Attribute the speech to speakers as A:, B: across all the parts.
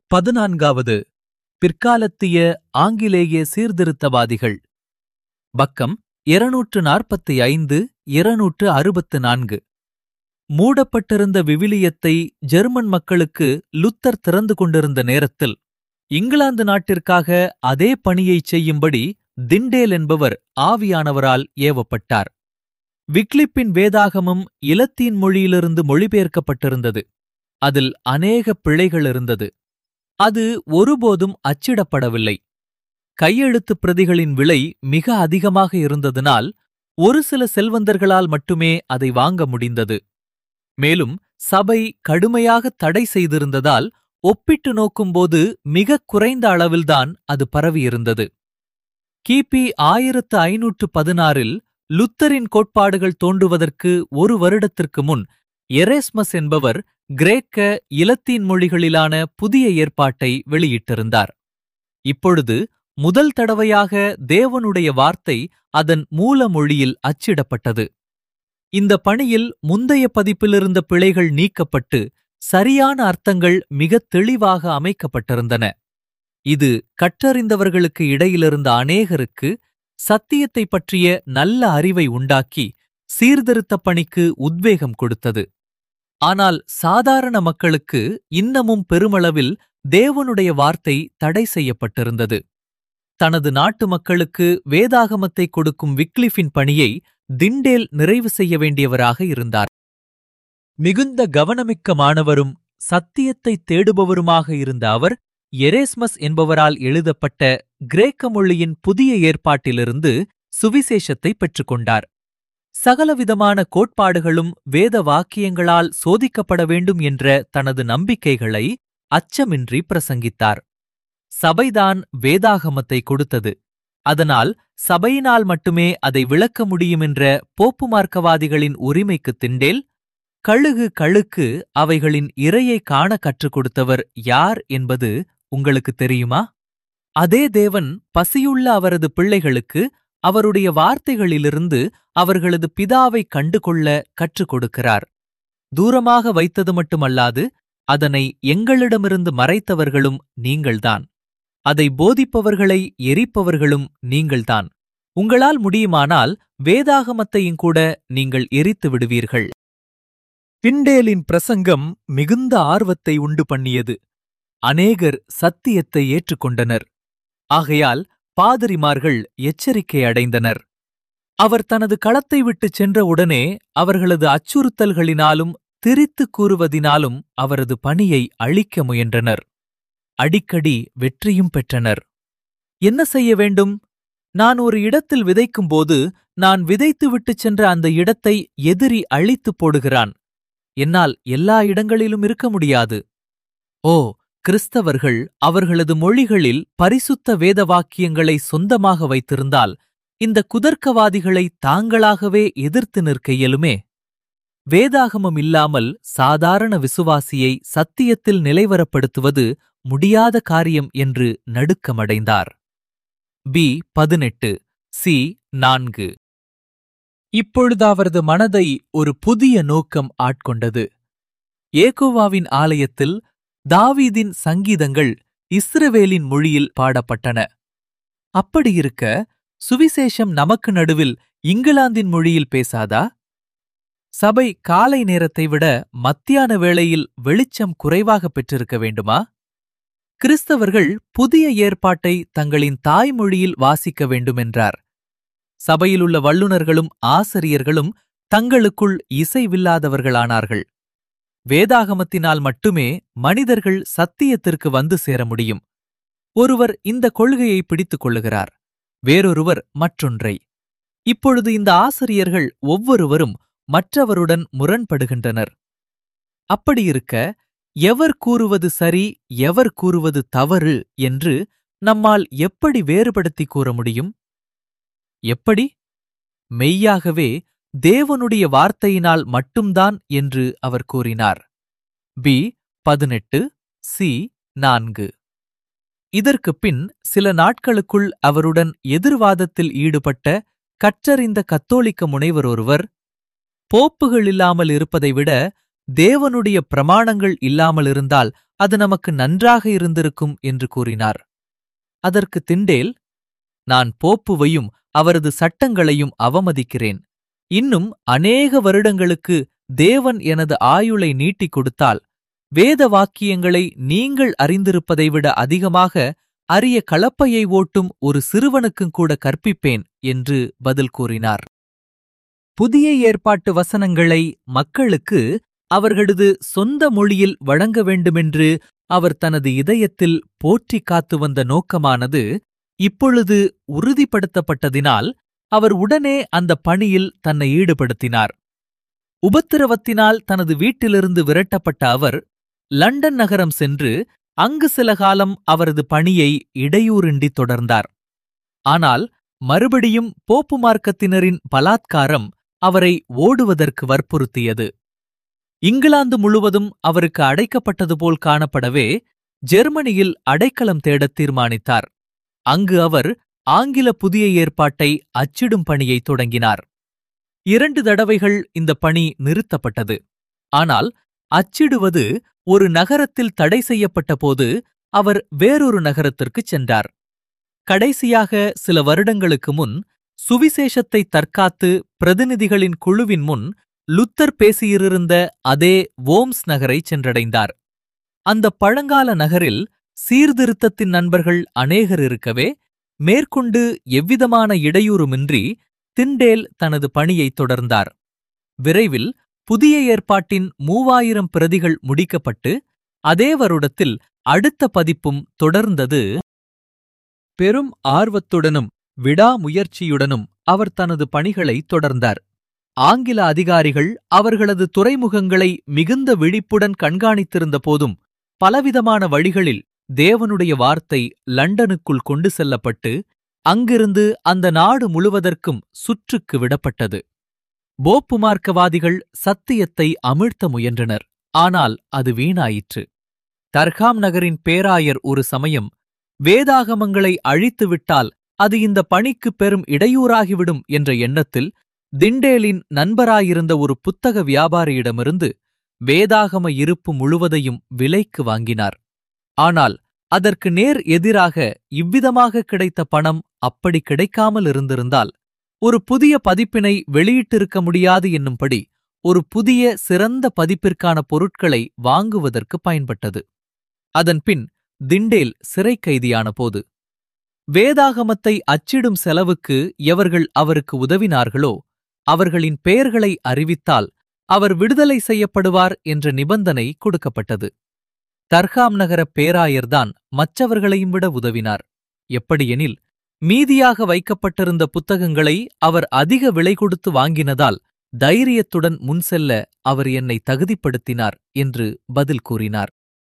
A: பதினான்காவது பிற்காலத்திய ஆங்கிலேய சீர்திருத்தவாதிகள் பக்கம் இருநூற்று நாற்பத்தி ஐந்து இருநூற்று அறுபத்து நான்கு மூடப்பட்டிருந்த விவிலியத்தை ஜெர்மன் மக்களுக்கு லுத்தர் திறந்து கொண்டிருந்த நேரத்தில் இங்கிலாந்து நாட்டிற்காக அதே பணியைச் செய்யும்படி திண்டேல் என்பவர் ஆவியானவரால் ஏவப்பட்டார் விக்லிப்பின் வேதாகமம் இலத்தீன் மொழியிலிருந்து மொழிபெயர்க்கப்பட்டிருந்தது அதில் அநேக பிழைகள் இருந்தது அது ஒருபோதும் அச்சிடப்படவில்லை கையெழுத்துப் பிரதிகளின் விலை மிக அதிகமாக இருந்ததினால் ஒரு சில செல்வந்தர்களால் மட்டுமே அதை வாங்க முடிந்தது மேலும் சபை கடுமையாக தடை செய்திருந்ததால் ஒப்பிட்டு நோக்கும்போது மிகக் குறைந்த அளவில்தான் அது பரவியிருந்தது கிபி ஆயிரத்து ஐநூற்று பதினாறில் லுத்தரின் கோட்பாடுகள் தோன்றுவதற்கு ஒரு வருடத்திற்கு முன் எரேஸ்மஸ் என்பவர் கிரேக்க இலத்தீன் மொழிகளிலான புதிய ஏற்பாட்டை வெளியிட்டிருந்தார் இப்பொழுது முதல் தடவையாக தேவனுடைய வார்த்தை அதன் மூல மொழியில் அச்சிடப்பட்டது இந்த பணியில் முந்தைய பதிப்பிலிருந்த பிழைகள் நீக்கப்பட்டு சரியான அர்த்தங்கள் மிகத் தெளிவாக அமைக்கப்பட்டிருந்தன இது கற்றறிந்தவர்களுக்கு இடையிலிருந்த அநேகருக்கு சத்தியத்தை பற்றிய நல்ல அறிவை உண்டாக்கி சீர்திருத்தப் பணிக்கு உத்வேகம் கொடுத்தது ஆனால் சாதாரண மக்களுக்கு இன்னமும் பெருமளவில் தேவனுடைய வார்த்தை தடை செய்யப்பட்டிருந்தது தனது நாட்டு மக்களுக்கு வேதாகமத்தை கொடுக்கும் விக்லிஃபின் பணியை திண்டேல் நிறைவு செய்ய வேண்டியவராக இருந்தார் மிகுந்த கவனமிக்க மாணவரும் சத்தியத்தை தேடுபவருமாக இருந்த அவர் எரேஸ்மஸ் என்பவரால் எழுதப்பட்ட கிரேக்க மொழியின் புதிய ஏற்பாட்டிலிருந்து சுவிசேஷத்தை பெற்றுக்கொண்டார் சகலவிதமான கோட்பாடுகளும் வேத வாக்கியங்களால் சோதிக்கப்பட வேண்டும் என்ற தனது நம்பிக்கைகளை அச்சமின்றி பிரசங்கித்தார் சபைதான் வேதாகமத்தை கொடுத்தது அதனால் சபையினால் மட்டுமே அதை விளக்க முடியும் என்ற போப்பு மார்க்கவாதிகளின் உரிமைக்கு திண்டேல் கழுகு கழுக்கு அவைகளின் இரையை காண கற்றுக் கொடுத்தவர் யார் என்பது உங்களுக்கு தெரியுமா அதே தேவன் பசியுள்ள அவரது பிள்ளைகளுக்கு அவருடைய வார்த்தைகளிலிருந்து அவர்களது பிதாவை கண்டு கொள்ள கற்றுக் கொடுக்கிறார் தூரமாக வைத்தது மட்டுமல்லாது அதனை எங்களிடமிருந்து மறைத்தவர்களும் நீங்கள்தான் அதை போதிப்பவர்களை எரிப்பவர்களும் நீங்கள்தான் உங்களால் முடியுமானால் வேதாகமத்தையும் கூட நீங்கள் எரித்து விடுவீர்கள் பிண்டேலின் பிரசங்கம் மிகுந்த ஆர்வத்தை உண்டு பண்ணியது அநேகர் சத்தியத்தை ஏற்றுக்கொண்டனர் ஆகையால் பாதிரிமார்கள் எச்சரிக்கை அடைந்தனர் அவர் தனது களத்தை விட்டுச் சென்றவுடனே அவர்களது அச்சுறுத்தல்களினாலும் திரித்து கூறுவதினாலும் அவரது பணியை அழிக்க முயன்றனர் அடிக்கடி வெற்றியும் பெற்றனர் என்ன செய்ய வேண்டும் நான் ஒரு இடத்தில் விதைக்கும்போது நான் விதைத்து விட்டுச் சென்ற அந்த இடத்தை எதிரி அழித்துப் போடுகிறான் என்னால் எல்லா இடங்களிலும் இருக்க முடியாது ஓ கிறிஸ்தவர்கள் அவர்களது மொழிகளில் பரிசுத்த வேத வாக்கியங்களை சொந்தமாக வைத்திருந்தால் இந்த குதர்க்கவாதிகளை தாங்களாகவே எதிர்த்து நிற்க இயலுமே வேதாகமம் இல்லாமல் சாதாரண விசுவாசியை சத்தியத்தில் நிலைவரப்படுத்துவது முடியாத காரியம் என்று நடுக்கமடைந்தார் பி பதினெட்டு சி நான்கு இப்பொழுது அவரது மனதை ஒரு புதிய நோக்கம் ஆட்கொண்டது ஏகோவாவின் ஆலயத்தில் தாவீதின் சங்கீதங்கள் இஸ்ரவேலின் மொழியில் பாடப்பட்டன அப்படியிருக்க சுவிசேஷம் நமக்கு நடுவில் இங்கிலாந்தின் மொழியில் பேசாதா சபை காலை நேரத்தை விட மத்தியான வேளையில் வெளிச்சம் குறைவாக பெற்றிருக்க வேண்டுமா கிறிஸ்தவர்கள் புதிய ஏற்பாட்டை தங்களின் தாய்மொழியில் வாசிக்க வேண்டுமென்றார் சபையிலுள்ள வல்லுநர்களும் ஆசிரியர்களும் தங்களுக்குள் இசைவில்லாதவர்களானார்கள் வேதாகமத்தினால் மட்டுமே மனிதர்கள் சத்தியத்திற்கு வந்து சேர முடியும் ஒருவர் இந்த கொள்கையை பிடித்துக் கொள்ளுகிறார் வேறொருவர் மற்றொன்றை இப்பொழுது இந்த ஆசிரியர்கள் ஒவ்வொருவரும் மற்றவருடன் முரண்படுகின்றனர் அப்படியிருக்க எவர் கூறுவது சரி எவர் கூறுவது தவறு என்று நம்மால் எப்படி வேறுபடுத்தி கூற முடியும் எப்படி மெய்யாகவே தேவனுடைய வார்த்தையினால் மட்டும்தான் என்று அவர் கூறினார் பி பதினெட்டு சி நான்கு இதற்குப் பின் சில நாட்களுக்குள் அவருடன் எதிர்வாதத்தில் ஈடுபட்ட கற்றறிந்த கத்தோலிக்க முனைவர் ஒருவர் போப்புகள் இல்லாமல் இருப்பதை விட தேவனுடைய பிரமாணங்கள் இல்லாமலிருந்தால் அது நமக்கு நன்றாக இருந்திருக்கும் என்று கூறினார் அதற்கு திண்டேல் நான் போப்புவையும் அவரது சட்டங்களையும் அவமதிக்கிறேன் இன்னும் அநேக வருடங்களுக்கு தேவன் எனது ஆயுளை நீட்டிக் கொடுத்தால் வேத வாக்கியங்களை நீங்கள் அறிந்திருப்பதை விட அதிகமாக அரிய கலப்பையை ஓட்டும் ஒரு சிறுவனுக்கும் கூட கற்பிப்பேன் என்று பதில் கூறினார் புதிய ஏற்பாட்டு வசனங்களை மக்களுக்கு அவர்களது சொந்த மொழியில் வழங்க வேண்டுமென்று அவர் தனது இதயத்தில் போற்றிக் காத்து வந்த நோக்கமானது இப்பொழுது உறுதிப்படுத்தப்பட்டதினால் அவர் உடனே அந்த பணியில் தன்னை ஈடுபடுத்தினார் உபத்திரவத்தினால் தனது வீட்டிலிருந்து விரட்டப்பட்ட அவர் லண்டன் நகரம் சென்று அங்கு சில காலம் அவரது பணியை இடையூறின்றி தொடர்ந்தார் ஆனால் மறுபடியும் போப்பு மார்க்கத்தினரின் பலாத்காரம் அவரை ஓடுவதற்கு வற்புறுத்தியது இங்கிலாந்து முழுவதும் அவருக்கு அடைக்கப்பட்டது போல் காணப்படவே ஜெர்மனியில் அடைக்கலம் தேடத் தீர்மானித்தார் அங்கு அவர் ஆங்கில புதிய ஏற்பாட்டை அச்சிடும் பணியை தொடங்கினார் இரண்டு தடவைகள் இந்த பணி நிறுத்தப்பட்டது ஆனால் அச்சிடுவது ஒரு நகரத்தில் தடை செய்யப்பட்ட போது அவர் வேறொரு நகரத்திற்குச் சென்றார் கடைசியாக சில வருடங்களுக்கு முன் சுவிசேஷத்தை தற்காத்து பிரதிநிதிகளின் குழுவின் முன் லுத்தர் பேசியிருந்த அதே வோம்ஸ் நகரை சென்றடைந்தார் அந்த பழங்கால நகரில் சீர்திருத்தத்தின் நண்பர்கள் அநேகர் இருக்கவே மேற்கொண்டு எவ்விதமான இடையூறுமின்றி திண்டேல் தனது பணியைத் தொடர்ந்தார் விரைவில் புதிய ஏற்பாட்டின் மூவாயிரம் பிரதிகள் முடிக்கப்பட்டு அதே வருடத்தில் அடுத்த பதிப்பும் தொடர்ந்தது பெரும் ஆர்வத்துடனும் விடாமுயற்சியுடனும் அவர் தனது பணிகளை தொடர்ந்தார் ஆங்கில அதிகாரிகள் அவர்களது துறைமுகங்களை மிகுந்த விழிப்புடன் கண்காணித்திருந்த போதும் பலவிதமான வழிகளில் தேவனுடைய வார்த்தை லண்டனுக்குள் கொண்டு செல்லப்பட்டு அங்கிருந்து அந்த நாடு முழுவதற்கும் சுற்றுக்கு விடப்பட்டது போப்பு மார்க்கவாதிகள் சத்தியத்தை அமிழ்த்த முயன்றனர் ஆனால் அது வீணாயிற்று தர்காம் நகரின் பேராயர் ஒரு சமயம் வேதாகமங்களை அழித்துவிட்டால் அது இந்த பணிக்கு பெரும் இடையூறாகிவிடும் என்ற எண்ணத்தில் திண்டேலின் நண்பராயிருந்த ஒரு புத்தக வியாபாரியிடமிருந்து வேதாகம இருப்பு முழுவதையும் விலைக்கு வாங்கினார் ஆனால் அதற்கு நேர் எதிராக இவ்விதமாக கிடைத்த பணம் அப்படி கிடைக்காமல் இருந்திருந்தால் ஒரு புதிய பதிப்பினை வெளியிட்டிருக்க முடியாது என்னும்படி ஒரு புதிய சிறந்த பதிப்பிற்கான பொருட்களை வாங்குவதற்கு பயன்பட்டது அதன்பின் திண்டேல் சிறை கைதியான போது வேதாகமத்தை அச்சிடும் செலவுக்கு எவர்கள் அவருக்கு உதவினார்களோ அவர்களின் பெயர்களை அறிவித்தால் அவர் விடுதலை செய்யப்படுவார் என்ற நிபந்தனை கொடுக்கப்பட்டது தர்காம் நகர பேராயர்தான் மற்றவர்களையும் விட உதவினார் எப்படியெனில் மீதியாக வைக்கப்பட்டிருந்த புத்தகங்களை அவர் அதிக விலை கொடுத்து வாங்கினதால் தைரியத்துடன் முன்செல்ல அவர் என்னை தகுதிப்படுத்தினார் என்று பதில் கூறினார்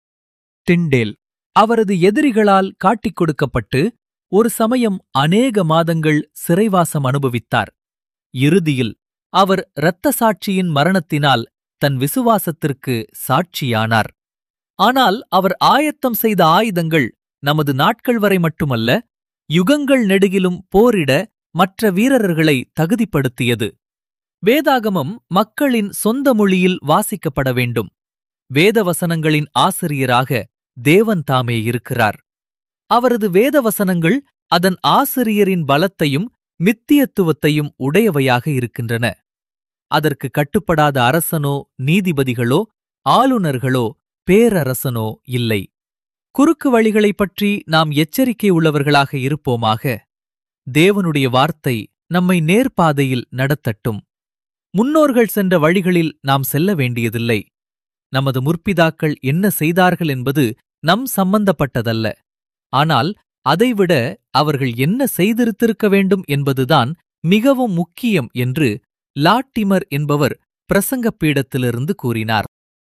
A: டிண்டேல் அவரது எதிரிகளால் காட்டிக் கொடுக்கப்பட்டு ஒரு சமயம் அநேக மாதங்கள் சிறைவாசம் அனுபவித்தார் இறுதியில் அவர் இரத்த சாட்சியின் மரணத்தினால் தன் விசுவாசத்திற்கு சாட்சியானார் ஆனால் அவர் ஆயத்தம் செய்த ஆயுதங்கள் நமது நாட்கள் வரை மட்டுமல்ல யுகங்கள் நெடுகிலும் போரிட மற்ற வீரர்களை தகுதிப்படுத்தியது வேதாகமம் மக்களின் சொந்த மொழியில் வாசிக்கப்பட வேண்டும் வேதவசனங்களின் ஆசிரியராக தேவன் தாமே இருக்கிறார் அவரது வேதவசனங்கள் அதன் ஆசிரியரின் பலத்தையும் மித்தியத்துவத்தையும் உடையவையாக இருக்கின்றன அதற்கு கட்டுப்படாத அரசனோ நீதிபதிகளோ ஆளுநர்களோ பேரரசனோ இல்லை குறுக்கு வழிகளைப் பற்றி நாம் எச்சரிக்கை உள்ளவர்களாக இருப்போமாக தேவனுடைய வார்த்தை நம்மை நேர்பாதையில் நடத்தட்டும் முன்னோர்கள் சென்ற வழிகளில் நாம் செல்ல வேண்டியதில்லை நமது முற்பிதாக்கள் என்ன செய்தார்கள் என்பது நம் சம்பந்தப்பட்டதல்ல ஆனால் அதைவிட அவர்கள் என்ன செய்திருத்திருக்க வேண்டும் என்பதுதான் மிகவும் முக்கியம் என்று லாட்டிமர் என்பவர் பிரசங்கப் பீடத்திலிருந்து கூறினார்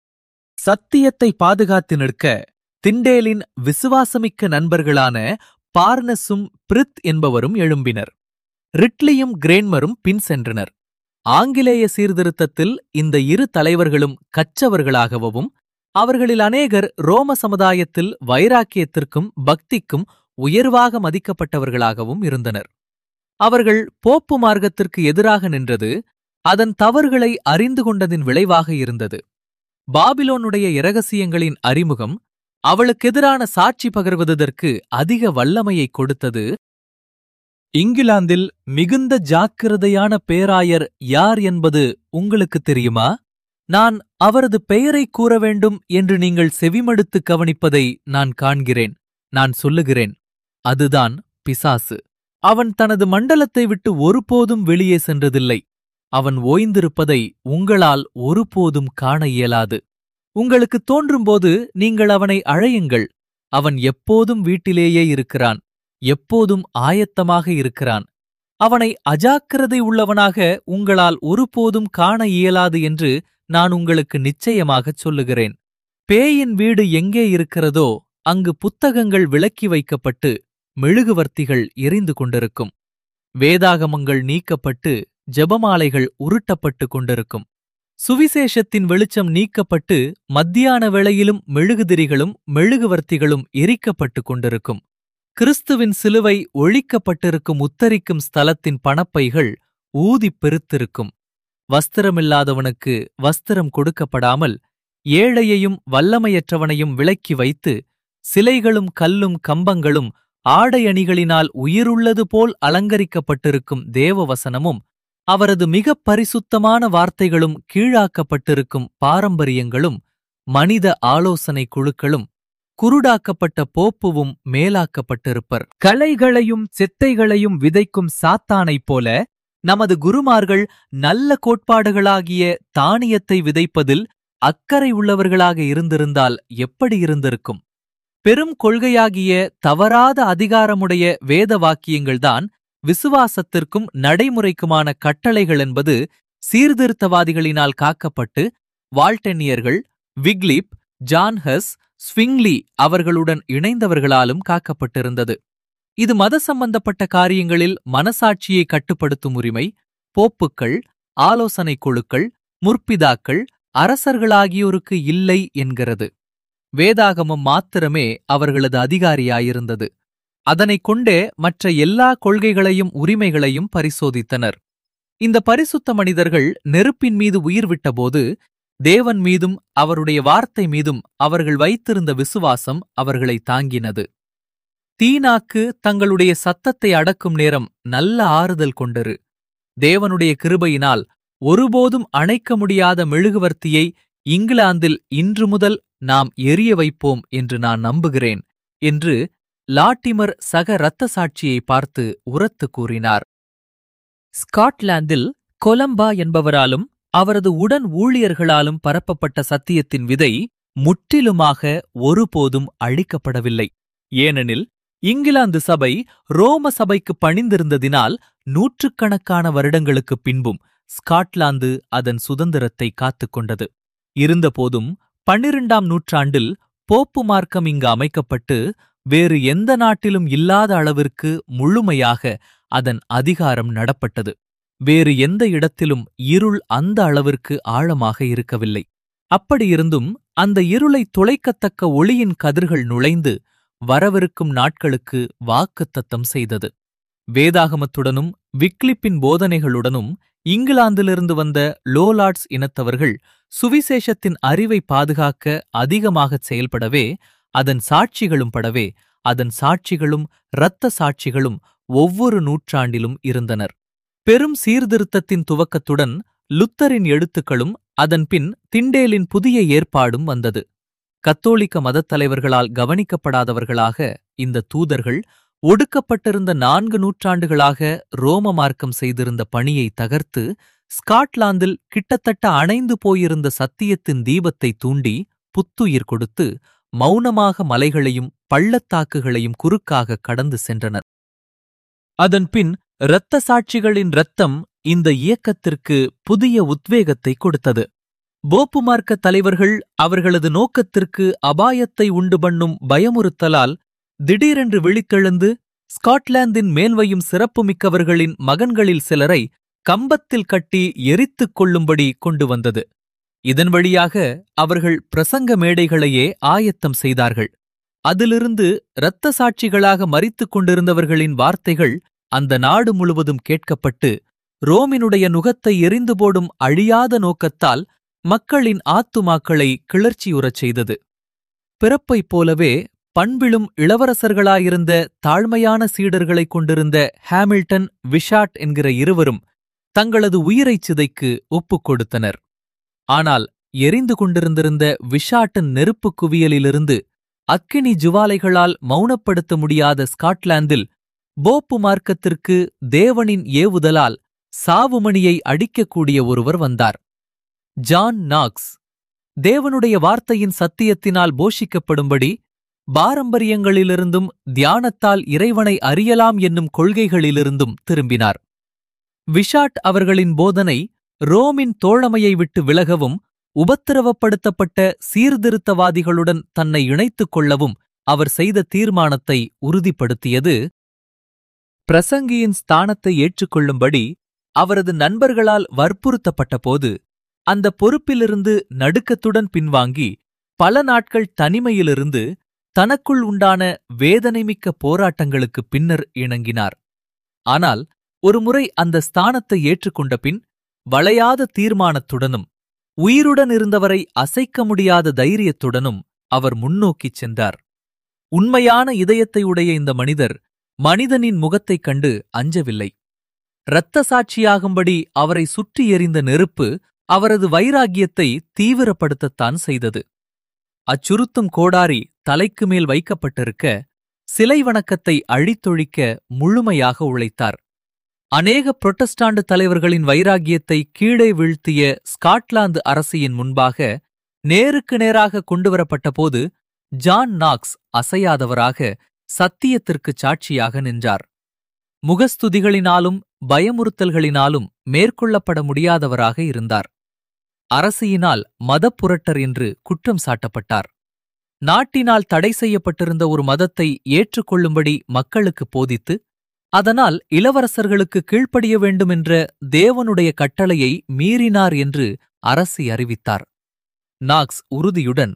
A: சத்தியத்தை பாதுகாத்து நிற்க திண்டேலின் விசுவாசமிக்க நண்பர்களான பார்னஸும் பிரித் என்பவரும் எழும்பினர் ரிட்லியும் கிரேன்மரும் பின் சென்றனர் ஆங்கிலேய சீர்திருத்தத்தில் இந்த இரு தலைவர்களும் கற்றவர்களாகவும் அவர்களில் அநேகர் ரோம சமுதாயத்தில் வைராக்கியத்திற்கும் பக்திக்கும் உயர்வாக மதிக்கப்பட்டவர்களாகவும் இருந்தனர் அவர்கள் போப்பு மார்க்கத்திற்கு எதிராக நின்றது அதன் தவறுகளை அறிந்து கொண்டதின் விளைவாக இருந்தது பாபிலோனுடைய இரகசியங்களின் அறிமுகம் அவளுக்கெதிரான சாட்சி பகர்வதற்கு அதிக வல்லமையை கொடுத்தது இங்கிலாந்தில் மிகுந்த ஜாக்கிரதையான பேராயர் யார் என்பது உங்களுக்கு தெரியுமா நான் அவரது பெயரை கூற வேண்டும் என்று நீங்கள் செவிமடுத்து கவனிப்பதை நான் காண்கிறேன் நான் சொல்லுகிறேன் அதுதான் பிசாசு அவன் தனது மண்டலத்தை விட்டு ஒருபோதும் வெளியே சென்றதில்லை அவன் ஓய்ந்திருப்பதை உங்களால் ஒருபோதும் காண இயலாது உங்களுக்கு தோன்றும்போது நீங்கள் அவனை அழையுங்கள் அவன் எப்போதும் வீட்டிலேயே இருக்கிறான் எப்போதும் ஆயத்தமாக இருக்கிறான் அவனை அஜாக்கிரதை உள்ளவனாக உங்களால் ஒருபோதும் காண இயலாது என்று நான் உங்களுக்கு நிச்சயமாகச் சொல்லுகிறேன் பேயின் வீடு எங்கே இருக்கிறதோ அங்கு புத்தகங்கள் விலக்கி வைக்கப்பட்டு மெழுகுவர்த்திகள் எரிந்து கொண்டிருக்கும் வேதாகமங்கள் நீக்கப்பட்டு ஜெபமாலைகள் உருட்டப்பட்டு கொண்டிருக்கும் சுவிசேஷத்தின் வெளிச்சம் நீக்கப்பட்டு மத்தியான வேளையிலும் மெழுகுதிரிகளும் மெழுகுவர்த்திகளும் எரிக்கப்பட்டு கொண்டிருக்கும் கிறிஸ்துவின் சிலுவை ஒழிக்கப்பட்டிருக்கும் உத்தரிக்கும் ஸ்தலத்தின் பணப்பைகள் ஊதிப் பெருத்திருக்கும் வஸ்திரமில்லாதவனுக்கு வஸ்திரம் கொடுக்கப்படாமல் ஏழையையும் வல்லமையற்றவனையும் விலக்கி வைத்து சிலைகளும் கல்லும் கம்பங்களும் ஆடை அணிகளினால் உயிருள்ளது போல் அலங்கரிக்கப்பட்டிருக்கும் தேவவசனமும் அவரது மிகப் பரிசுத்தமான வார்த்தைகளும் கீழாக்கப்பட்டிருக்கும் பாரம்பரியங்களும் மனித ஆலோசனை குழுக்களும் குருடாக்கப்பட்ட போப்புவும் மேலாக்கப்பட்டிருப்பர் கலைகளையும் செத்தைகளையும் விதைக்கும் சாத்தானைப் போல நமது குருமார்கள் நல்ல கோட்பாடுகளாகிய தானியத்தை விதைப்பதில் அக்கறை உள்ளவர்களாக இருந்திருந்தால் எப்படி இருந்திருக்கும் பெரும் கொள்கையாகிய தவறாத அதிகாரமுடைய வேத வாக்கியங்கள்தான் விசுவாசத்திற்கும் நடைமுறைக்குமான கட்டளைகள் என்பது சீர்திருத்தவாதிகளினால் காக்கப்பட்டு வால்டென்னியர்கள் விக்லிப் ஜான்ஹஸ் ஸ்விங்லி அவர்களுடன் இணைந்தவர்களாலும் காக்கப்பட்டிருந்தது இது மத சம்பந்தப்பட்ட காரியங்களில் மனசாட்சியை கட்டுப்படுத்தும் உரிமை போப்புக்கள் ஆலோசனை குழுக்கள் முற்பிதாக்கள் அரசர்களாகியோருக்கு இல்லை என்கிறது வேதாகமம் மாத்திரமே அவர்களது அதிகாரியாயிருந்தது அதனைக் கொண்டே மற்ற எல்லா கொள்கைகளையும் உரிமைகளையும் பரிசோதித்தனர் இந்த பரிசுத்த மனிதர்கள் நெருப்பின் மீது உயிர் விட்டபோது தேவன் மீதும் அவருடைய வார்த்தை மீதும் அவர்கள் வைத்திருந்த விசுவாசம் அவர்களை தாங்கினது தீனாக்கு தங்களுடைய சத்தத்தை அடக்கும் நேரம் நல்ல ஆறுதல் கொண்டரு தேவனுடைய கிருபையினால் ஒருபோதும் அணைக்க முடியாத மெழுகுவர்த்தியை இங்கிலாந்தில் இன்று முதல் நாம் எரிய வைப்போம் என்று நான் நம்புகிறேன் என்று லாட்டிமர் சக இரத்த சாட்சியை பார்த்து உரத்து கூறினார் ஸ்காட்லாந்தில் கொலம்பா என்பவராலும் அவரது உடன் ஊழியர்களாலும் பரப்பப்பட்ட சத்தியத்தின் விதை முற்றிலுமாக ஒருபோதும் அழிக்கப்படவில்லை ஏனெனில் இங்கிலாந்து சபை ரோம சபைக்கு பணிந்திருந்ததினால் நூற்றுக்கணக்கான வருடங்களுக்குப் பின்பும் ஸ்காட்லாந்து அதன் சுதந்திரத்தை காத்துக்கொண்டது இருந்தபோதும் பன்னிரண்டாம் நூற்றாண்டில் போப்பு மார்க்கம் இங்கு அமைக்கப்பட்டு வேறு எந்த நாட்டிலும் இல்லாத அளவிற்கு முழுமையாக அதன் அதிகாரம் நடப்பட்டது வேறு எந்த இடத்திலும் இருள் அந்த அளவிற்கு ஆழமாக இருக்கவில்லை அப்படியிருந்தும் அந்த இருளை துளைக்கத்தக்க ஒளியின் கதிர்கள் நுழைந்து வரவிருக்கும் நாட்களுக்கு வாக்குத்தத்தம் செய்தது வேதாகமத்துடனும் விக்லிப்பின் போதனைகளுடனும் இங்கிலாந்திலிருந்து வந்த லோலார்ட்ஸ் இனத்தவர்கள் சுவிசேஷத்தின் அறிவை பாதுகாக்க அதிகமாகச் செயல்படவே அதன் சாட்சிகளும் படவே அதன் சாட்சிகளும் இரத்த சாட்சிகளும் ஒவ்வொரு நூற்றாண்டிலும் இருந்தனர் பெரும் சீர்திருத்தத்தின் துவக்கத்துடன் லுத்தரின் எழுத்துக்களும் அதன்பின் திண்டேலின் புதிய ஏற்பாடும் வந்தது கத்தோலிக்க மதத் தலைவர்களால் கவனிக்கப்படாதவர்களாக இந்த தூதர்கள் ஒடுக்கப்பட்டிருந்த நான்கு நூற்றாண்டுகளாக ரோம மார்க்கம் செய்திருந்த பணியை தகர்த்து ஸ்காட்லாந்தில் கிட்டத்தட்ட அணைந்து போயிருந்த சத்தியத்தின் தீபத்தை தூண்டி புத்துயிர் கொடுத்து மௌனமாக மலைகளையும் பள்ளத்தாக்குகளையும் குறுக்காக கடந்து சென்றனர் அதன்பின் இரத்த சாட்சிகளின் இரத்தம் இந்த இயக்கத்திற்கு புதிய உத்வேகத்தை கொடுத்தது போப்பு மார்க்க தலைவர்கள் அவர்களது நோக்கத்திற்கு அபாயத்தை உண்டு பண்ணும் பயமுறுத்தலால் திடீரென்று விழித்தெழுந்து ஸ்காட்லாந்தின் மேன்மையும் சிறப்புமிக்கவர்களின் மகன்களில் சிலரை கம்பத்தில் கட்டி எரித்துக் கொள்ளும்படி கொண்டு வந்தது இதன் வழியாக அவர்கள் பிரசங்க மேடைகளையே ஆயத்தம் செய்தார்கள் அதிலிருந்து இரத்த சாட்சிகளாக மறித்துக் கொண்டிருந்தவர்களின் வார்த்தைகள் அந்த நாடு முழுவதும் கேட்கப்பட்டு ரோமினுடைய நுகத்தை எரிந்து போடும் அழியாத நோக்கத்தால் மக்களின் ஆத்துமாக்களை கிளர்ச்சியுறச் செய்தது பிறப்பைப் போலவே பண்பிலும் இளவரசர்களாயிருந்த தாழ்மையான சீடர்களைக் கொண்டிருந்த ஹாமில்டன் விஷாட் என்கிற இருவரும் தங்களது உயிரைச் சிதைக்கு ஒப்புக் கொடுத்தனர் ஆனால் எரிந்து கொண்டிருந்திருந்த விஷாட்டின் நெருப்புக் குவியலிலிருந்து அக்கினி ஜுவாலைகளால் மௌனப்படுத்த முடியாத ஸ்காட்லாந்தில் போப்பு மார்க்கத்திற்கு தேவனின் ஏவுதலால் சாவுமணியை அடிக்கக்கூடிய ஒருவர் வந்தார் ஜான் நாக்ஸ் தேவனுடைய வார்த்தையின் சத்தியத்தினால் போஷிக்கப்படும்படி பாரம்பரியங்களிலிருந்தும் தியானத்தால் இறைவனை அறியலாம் என்னும் கொள்கைகளிலிருந்தும் திரும்பினார் விஷாட் அவர்களின் போதனை ரோமின் தோழமையை விட்டு விலகவும் உபத்திரவப்படுத்தப்பட்ட சீர்திருத்தவாதிகளுடன் தன்னை இணைத்துக் கொள்ளவும் அவர் செய்த தீர்மானத்தை உறுதிப்படுத்தியது பிரசங்கியின் ஸ்தானத்தை ஏற்றுக்கொள்ளும்படி அவரது நண்பர்களால் வற்புறுத்தப்பட்டபோது அந்த பொறுப்பிலிருந்து நடுக்கத்துடன் பின்வாங்கி பல நாட்கள் தனிமையிலிருந்து தனக்குள் உண்டான வேதனைமிக்க போராட்டங்களுக்கு பின்னர் இணங்கினார் ஆனால் ஒருமுறை அந்த ஸ்தானத்தை ஏற்றுக்கொண்ட பின் வளையாத தீர்மானத்துடனும் உயிருடன் இருந்தவரை அசைக்க முடியாத தைரியத்துடனும் அவர் முன்னோக்கிச் சென்றார் உண்மையான இதயத்தை உடைய இந்த மனிதர் மனிதனின் முகத்தைக் கண்டு அஞ்சவில்லை இரத்த சாட்சியாகும்படி அவரை சுற்றி எறிந்த நெருப்பு அவரது வைராகியத்தை தீவிரப்படுத்தத்தான் செய்தது அச்சுருத்தும் கோடாரி தலைக்கு மேல் வைக்கப்பட்டிருக்க சிலை வணக்கத்தை அழித்தொழிக்க முழுமையாக உழைத்தார் அநேக புரொட்டஸ்டாண்டு தலைவர்களின் வைராகியத்தை கீழே வீழ்த்திய ஸ்காட்லாந்து அரசியின் முன்பாக நேருக்கு நேராக கொண்டுவரப்பட்டபோது ஜான் நாக்ஸ் அசையாதவராக சத்தியத்திற்குச் சாட்சியாக நின்றார் முகஸ்துதிகளினாலும் பயமுறுத்தல்களினாலும் மேற்கொள்ளப்பட முடியாதவராக இருந்தார் அரசியினால் மதப்புரட்டர் என்று குற்றம் சாட்டப்பட்டார் நாட்டினால் தடை செய்யப்பட்டிருந்த ஒரு மதத்தை ஏற்றுக்கொள்ளும்படி மக்களுக்கு போதித்து அதனால் இளவரசர்களுக்கு கீழ்ப்படிய வேண்டுமென்ற தேவனுடைய கட்டளையை மீறினார் என்று அரசி அறிவித்தார் நாக்ஸ் உறுதியுடன்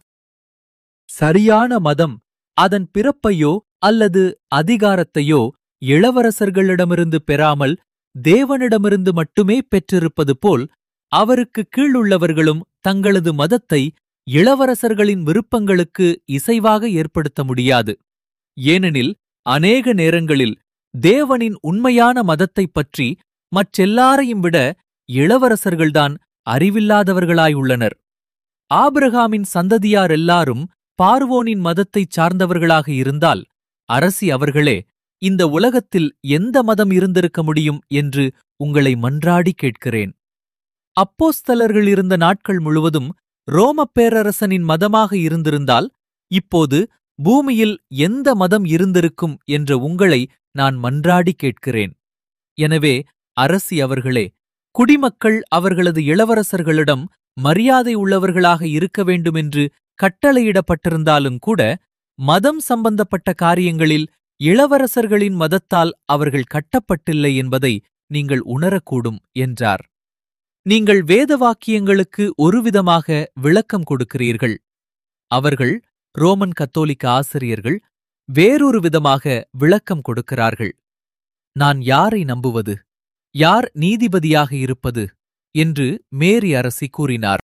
A: சரியான மதம் அதன் பிறப்பையோ அல்லது அதிகாரத்தையோ இளவரசர்களிடமிருந்து பெறாமல் தேவனிடமிருந்து மட்டுமே பெற்றிருப்பது போல் அவருக்கு கீழுள்ளவர்களும் தங்களது மதத்தை இளவரசர்களின் விருப்பங்களுக்கு இசைவாக ஏற்படுத்த முடியாது ஏனெனில் அநேக நேரங்களில் தேவனின் உண்மையான மதத்தைப் பற்றி மற்றெல்லாரையும் விட இளவரசர்கள்தான் அறிவில்லாதவர்களாயுள்ளனர் ஆபிரகாமின் சந்ததியார் எல்லாரும் பார்வோனின் மதத்தைச் சார்ந்தவர்களாக இருந்தால் அரசி அவர்களே இந்த உலகத்தில் எந்த மதம் இருந்திருக்க முடியும் என்று உங்களை மன்றாடி கேட்கிறேன் அப்போஸ்தலர்கள் இருந்த நாட்கள் முழுவதும் ரோமப் பேரரசனின் மதமாக இருந்திருந்தால் இப்போது பூமியில் எந்த மதம் இருந்திருக்கும் என்ற உங்களை நான் மன்றாடி கேட்கிறேன் எனவே அரசி அவர்களே குடிமக்கள் அவர்களது இளவரசர்களிடம் மரியாதை உள்ளவர்களாக இருக்க வேண்டுமென்று கட்டளையிடப்பட்டிருந்தாலும் கூட மதம் சம்பந்தப்பட்ட காரியங்களில் இளவரசர்களின் மதத்தால் அவர்கள் கட்டப்பட்டில்லை என்பதை நீங்கள் உணரக்கூடும் என்றார் நீங்கள் வேத வாக்கியங்களுக்கு ஒருவிதமாக விளக்கம் கொடுக்கிறீர்கள் அவர்கள் ரோமன் கத்தோலிக்க ஆசிரியர்கள் வேறொரு விதமாக விளக்கம் கொடுக்கிறார்கள் நான் யாரை நம்புவது யார் நீதிபதியாக இருப்பது என்று மேரி அரசி கூறினார்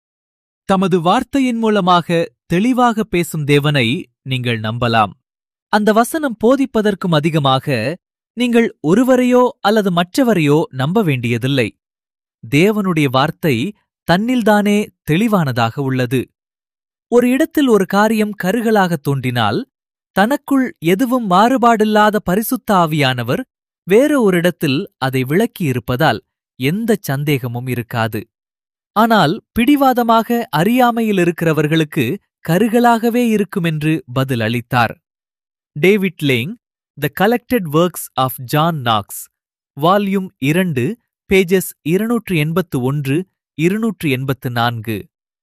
A: தமது வார்த்தையின் மூலமாக தெளிவாக பேசும் தேவனை நீங்கள் நம்பலாம் அந்த வசனம் போதிப்பதற்கும் அதிகமாக நீங்கள் ஒருவரையோ அல்லது மற்றவரையோ நம்ப வேண்டியதில்லை தேவனுடைய வார்த்தை தன்னில்தானே தெளிவானதாக உள்ளது ஒரு இடத்தில் ஒரு காரியம் கருகலாகத் தோன்றினால் தனக்குள் எதுவும் மாறுபாடில்லாத பரிசுத்த ஆவியானவர் வேற ஒரு இடத்தில் அதை விளக்கியிருப்பதால் எந்தச் சந்தேகமும் இருக்காது ஆனால் பிடிவாதமாக அறியாமையில் இருக்கிறவர்களுக்கு கருகலாகவே இருக்குமென்று பதில் அளித்தார் David Lang the collected works of John Knox volume இரண்டு பேஜஸ் இருநூற்று எண்பத்து ஒன்று இருநூற்று எண்பத்து நான்கு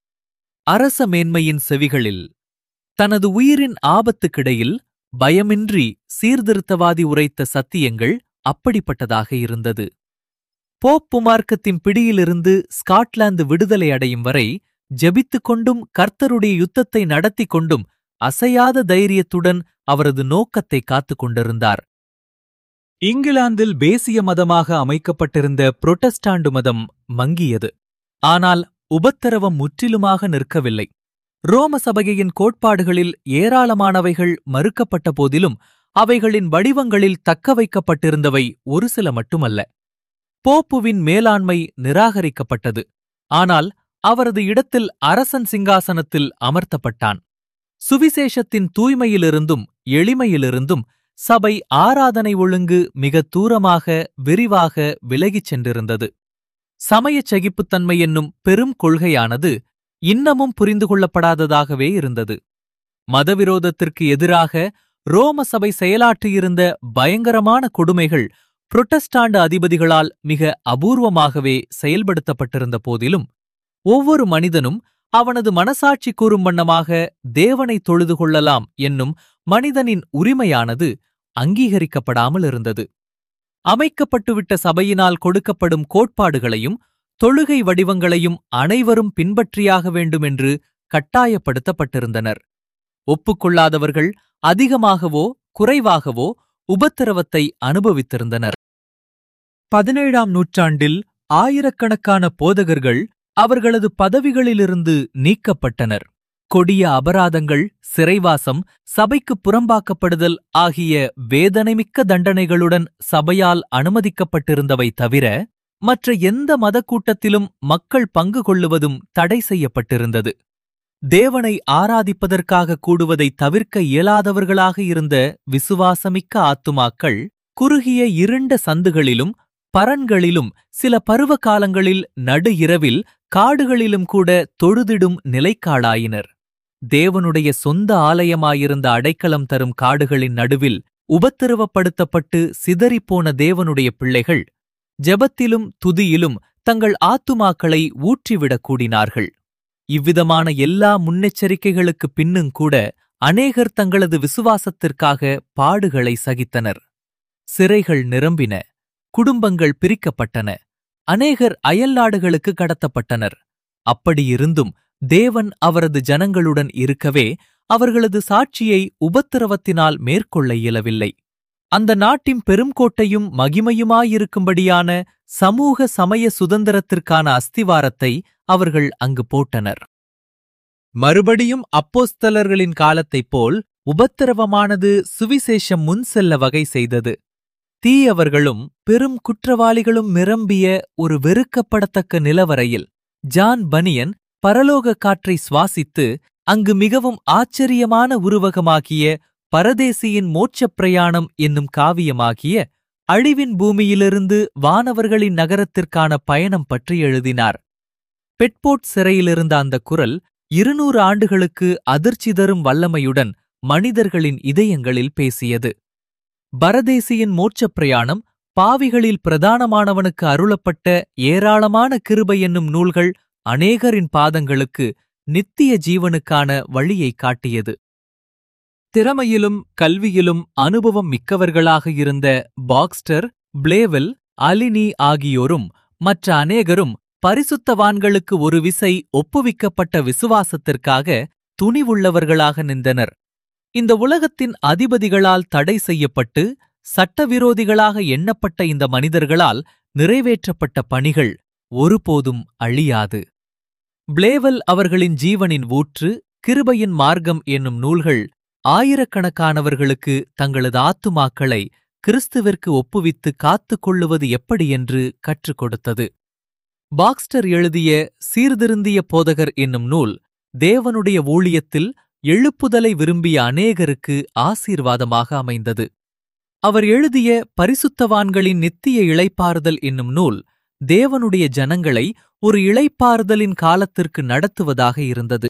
A: அரச மேன்மையின் செவிகளில் தனது உயிரின் ஆபத்துக்கிடையில் பயமின்றி சீர்திருத்தவாதி உரைத்த சத்தியங்கள் அப்படிப்பட்டதாக இருந்தது போப்பு மார்க்கத்தின் பிடியிலிருந்து ஸ்காட்லாந்து விடுதலை அடையும் வரை ஜெபித்துக் கொண்டும் கர்த்தருடைய யுத்தத்தை நடத்திக் கொண்டும் அசையாத தைரியத்துடன் அவரது நோக்கத்தை காத்துக் கொண்டிருந்தார் இங்கிலாந்தில் பேசிய மதமாக அமைக்கப்பட்டிருந்த புரொட்டஸ்டாண்டு மதம் மங்கியது ஆனால் உபத்திரவம் முற்றிலுமாக நிற்கவில்லை ரோம சபையின் கோட்பாடுகளில் ஏராளமானவைகள் மறுக்கப்பட்ட போதிலும் அவைகளின் வடிவங்களில் தக்க வைக்கப்பட்டிருந்தவை ஒரு சில மட்டுமல்ல போப்புவின் மேலாண்மை நிராகரிக்கப்பட்டது ஆனால் அவரது இடத்தில் அரசன் சிங்காசனத்தில் அமர்த்தப்பட்டான் சுவிசேஷத்தின் தூய்மையிலிருந்தும் எளிமையிலிருந்தும் சபை ஆராதனை ஒழுங்கு மிக தூரமாக விரிவாக விலகிச் சென்றிருந்தது சமயச் சகிப்புத்தன்மை என்னும் பெரும் கொள்கையானது இன்னமும் புரிந்து கொள்ளப்படாததாகவே இருந்தது மதவிரோதத்திற்கு எதிராக ரோம சபை செயலாற்றியிருந்த பயங்கரமான கொடுமைகள் புரொட்டஸ்டாண்டு அதிபதிகளால் மிக அபூர்வமாகவே செயல்படுத்தப்பட்டிருந்த போதிலும் ஒவ்வொரு மனிதனும் அவனது மனசாட்சி கூறும் வண்ணமாக தேவனை தொழுது கொள்ளலாம் என்னும் மனிதனின் உரிமையானது அங்கீகரிக்கப்படாமல் இருந்தது அமைக்கப்பட்டுவிட்ட சபையினால் கொடுக்கப்படும் கோட்பாடுகளையும் தொழுகை வடிவங்களையும் அனைவரும் பின்பற்றியாக வேண்டுமென்று கட்டாயப்படுத்தப்பட்டிருந்தனர் ஒப்புக்கொள்ளாதவர்கள் அதிகமாகவோ குறைவாகவோ உபத்திரவத்தை அனுபவித்திருந்தனர் பதினேழாம் நூற்றாண்டில் ஆயிரக்கணக்கான போதகர்கள் அவர்களது பதவிகளிலிருந்து நீக்கப்பட்டனர் கொடிய அபராதங்கள் சிறைவாசம் சபைக்கு புறம்பாக்கப்படுதல் ஆகிய வேதனைமிக்க தண்டனைகளுடன் சபையால் அனுமதிக்கப்பட்டிருந்தவை தவிர மற்ற எந்த மதக்கூட்டத்திலும் மக்கள் பங்கு கொள்ளுவதும் தடை செய்யப்பட்டிருந்தது தேவனை ஆராதிப்பதற்காக கூடுவதை தவிர்க்க இயலாதவர்களாக இருந்த விசுவாசமிக்க ஆத்துமாக்கள் குறுகிய இருண்ட சந்துகளிலும் பரன்களிலும் சில பருவ காலங்களில் நடு இரவில் காடுகளிலும் கூட தொழுதிடும் நிலைக்காளாயினர் தேவனுடைய சொந்த ஆலயமாயிருந்த அடைக்கலம் தரும் காடுகளின் நடுவில் உபத்திரவப்படுத்தப்பட்டு சிதறிப்போன தேவனுடைய பிள்ளைகள் ஜெபத்திலும் துதியிலும் தங்கள் ஆத்துமாக்களை ஊற்றிவிடக் கூடினார்கள் இவ்விதமான எல்லா முன்னெச்சரிக்கைகளுக்குப் பின்னுங்கூட அநேகர் தங்களது விசுவாசத்திற்காக பாடுகளை சகித்தனர் சிறைகள் நிரம்பின குடும்பங்கள் பிரிக்கப்பட்டன அநேகர் அயல்நாடுகளுக்கு கடத்தப்பட்டனர் அப்படியிருந்தும் தேவன் அவரது ஜனங்களுடன் இருக்கவே அவர்களது சாட்சியை உபத்திரவத்தினால் மேற்கொள்ள இயலவில்லை அந்த நாட்டின் பெருங்கோட்டையும் மகிமையுமாயிருக்கும்படியான சமூக சமய சுதந்திரத்திற்கான அஸ்திவாரத்தை அவர்கள் அங்கு போட்டனர் மறுபடியும் அப்போஸ்தலர்களின் காலத்தைப் போல் உபத்திரவமானது சுவிசேஷம் முன் செல்ல வகை செய்தது தீயவர்களும் பெரும் குற்றவாளிகளும் நிரம்பிய ஒரு வெறுக்கப்படத்தக்க நிலவரையில் ஜான் பனியன் பரலோக காற்றை சுவாசித்து அங்கு மிகவும் ஆச்சரியமான உருவகமாகிய பரதேசியின் மோட்சப் பிரயாணம் என்னும் காவியமாகிய அழிவின் பூமியிலிருந்து வானவர்களின் நகரத்திற்கான பயணம் பற்றி எழுதினார் பெட்போர்ட் சிறையிலிருந்த அந்த குரல் இருநூறு ஆண்டுகளுக்கு அதிர்ச்சி தரும் வல்லமையுடன் மனிதர்களின் இதயங்களில் பேசியது பரதேசியின் மோட்சப் பிரயாணம் பாவிகளில் பிரதானமானவனுக்கு அருளப்பட்ட ஏராளமான கிருபை என்னும் நூல்கள் அநேகரின் பாதங்களுக்கு நித்திய ஜீவனுக்கான வழியைக் காட்டியது திறமையிலும் கல்வியிலும் அனுபவம் மிக்கவர்களாக இருந்த பாக்ஸ்டர் பிளேவெல் அலினி ஆகியோரும் மற்ற அநேகரும் பரிசுத்தவான்களுக்கு ஒரு விசை ஒப்புவிக்கப்பட்ட விசுவாசத்திற்காக துணிவுள்ளவர்களாக நின்றனர் இந்த உலகத்தின் அதிபதிகளால் தடை செய்யப்பட்டு சட்டவிரோதிகளாக எண்ணப்பட்ட இந்த மனிதர்களால் நிறைவேற்றப்பட்ட பணிகள் ஒருபோதும் அழியாது பிளேவல் அவர்களின் ஜீவனின் ஊற்று கிருபையின் மார்க்கம் என்னும் நூல்கள் ஆயிரக்கணக்கானவர்களுக்கு தங்களது ஆத்துமாக்களை கிறிஸ்துவிற்கு ஒப்புவித்து காத்துக் கொள்ளுவது எப்படி என்று கற்றுக் கொடுத்தது பாக்ஸ்டர் எழுதிய சீர்திருந்திய போதகர் என்னும் நூல் தேவனுடைய ஊழியத்தில் எழுப்புதலை விரும்பிய அநேகருக்கு ஆசீர்வாதமாக அமைந்தது அவர் எழுதிய பரிசுத்தவான்களின் நித்திய இளைப்பாறுதல் என்னும் நூல் தேவனுடைய ஜனங்களை ஒரு இளைப்பாறுதலின் காலத்திற்கு நடத்துவதாக இருந்தது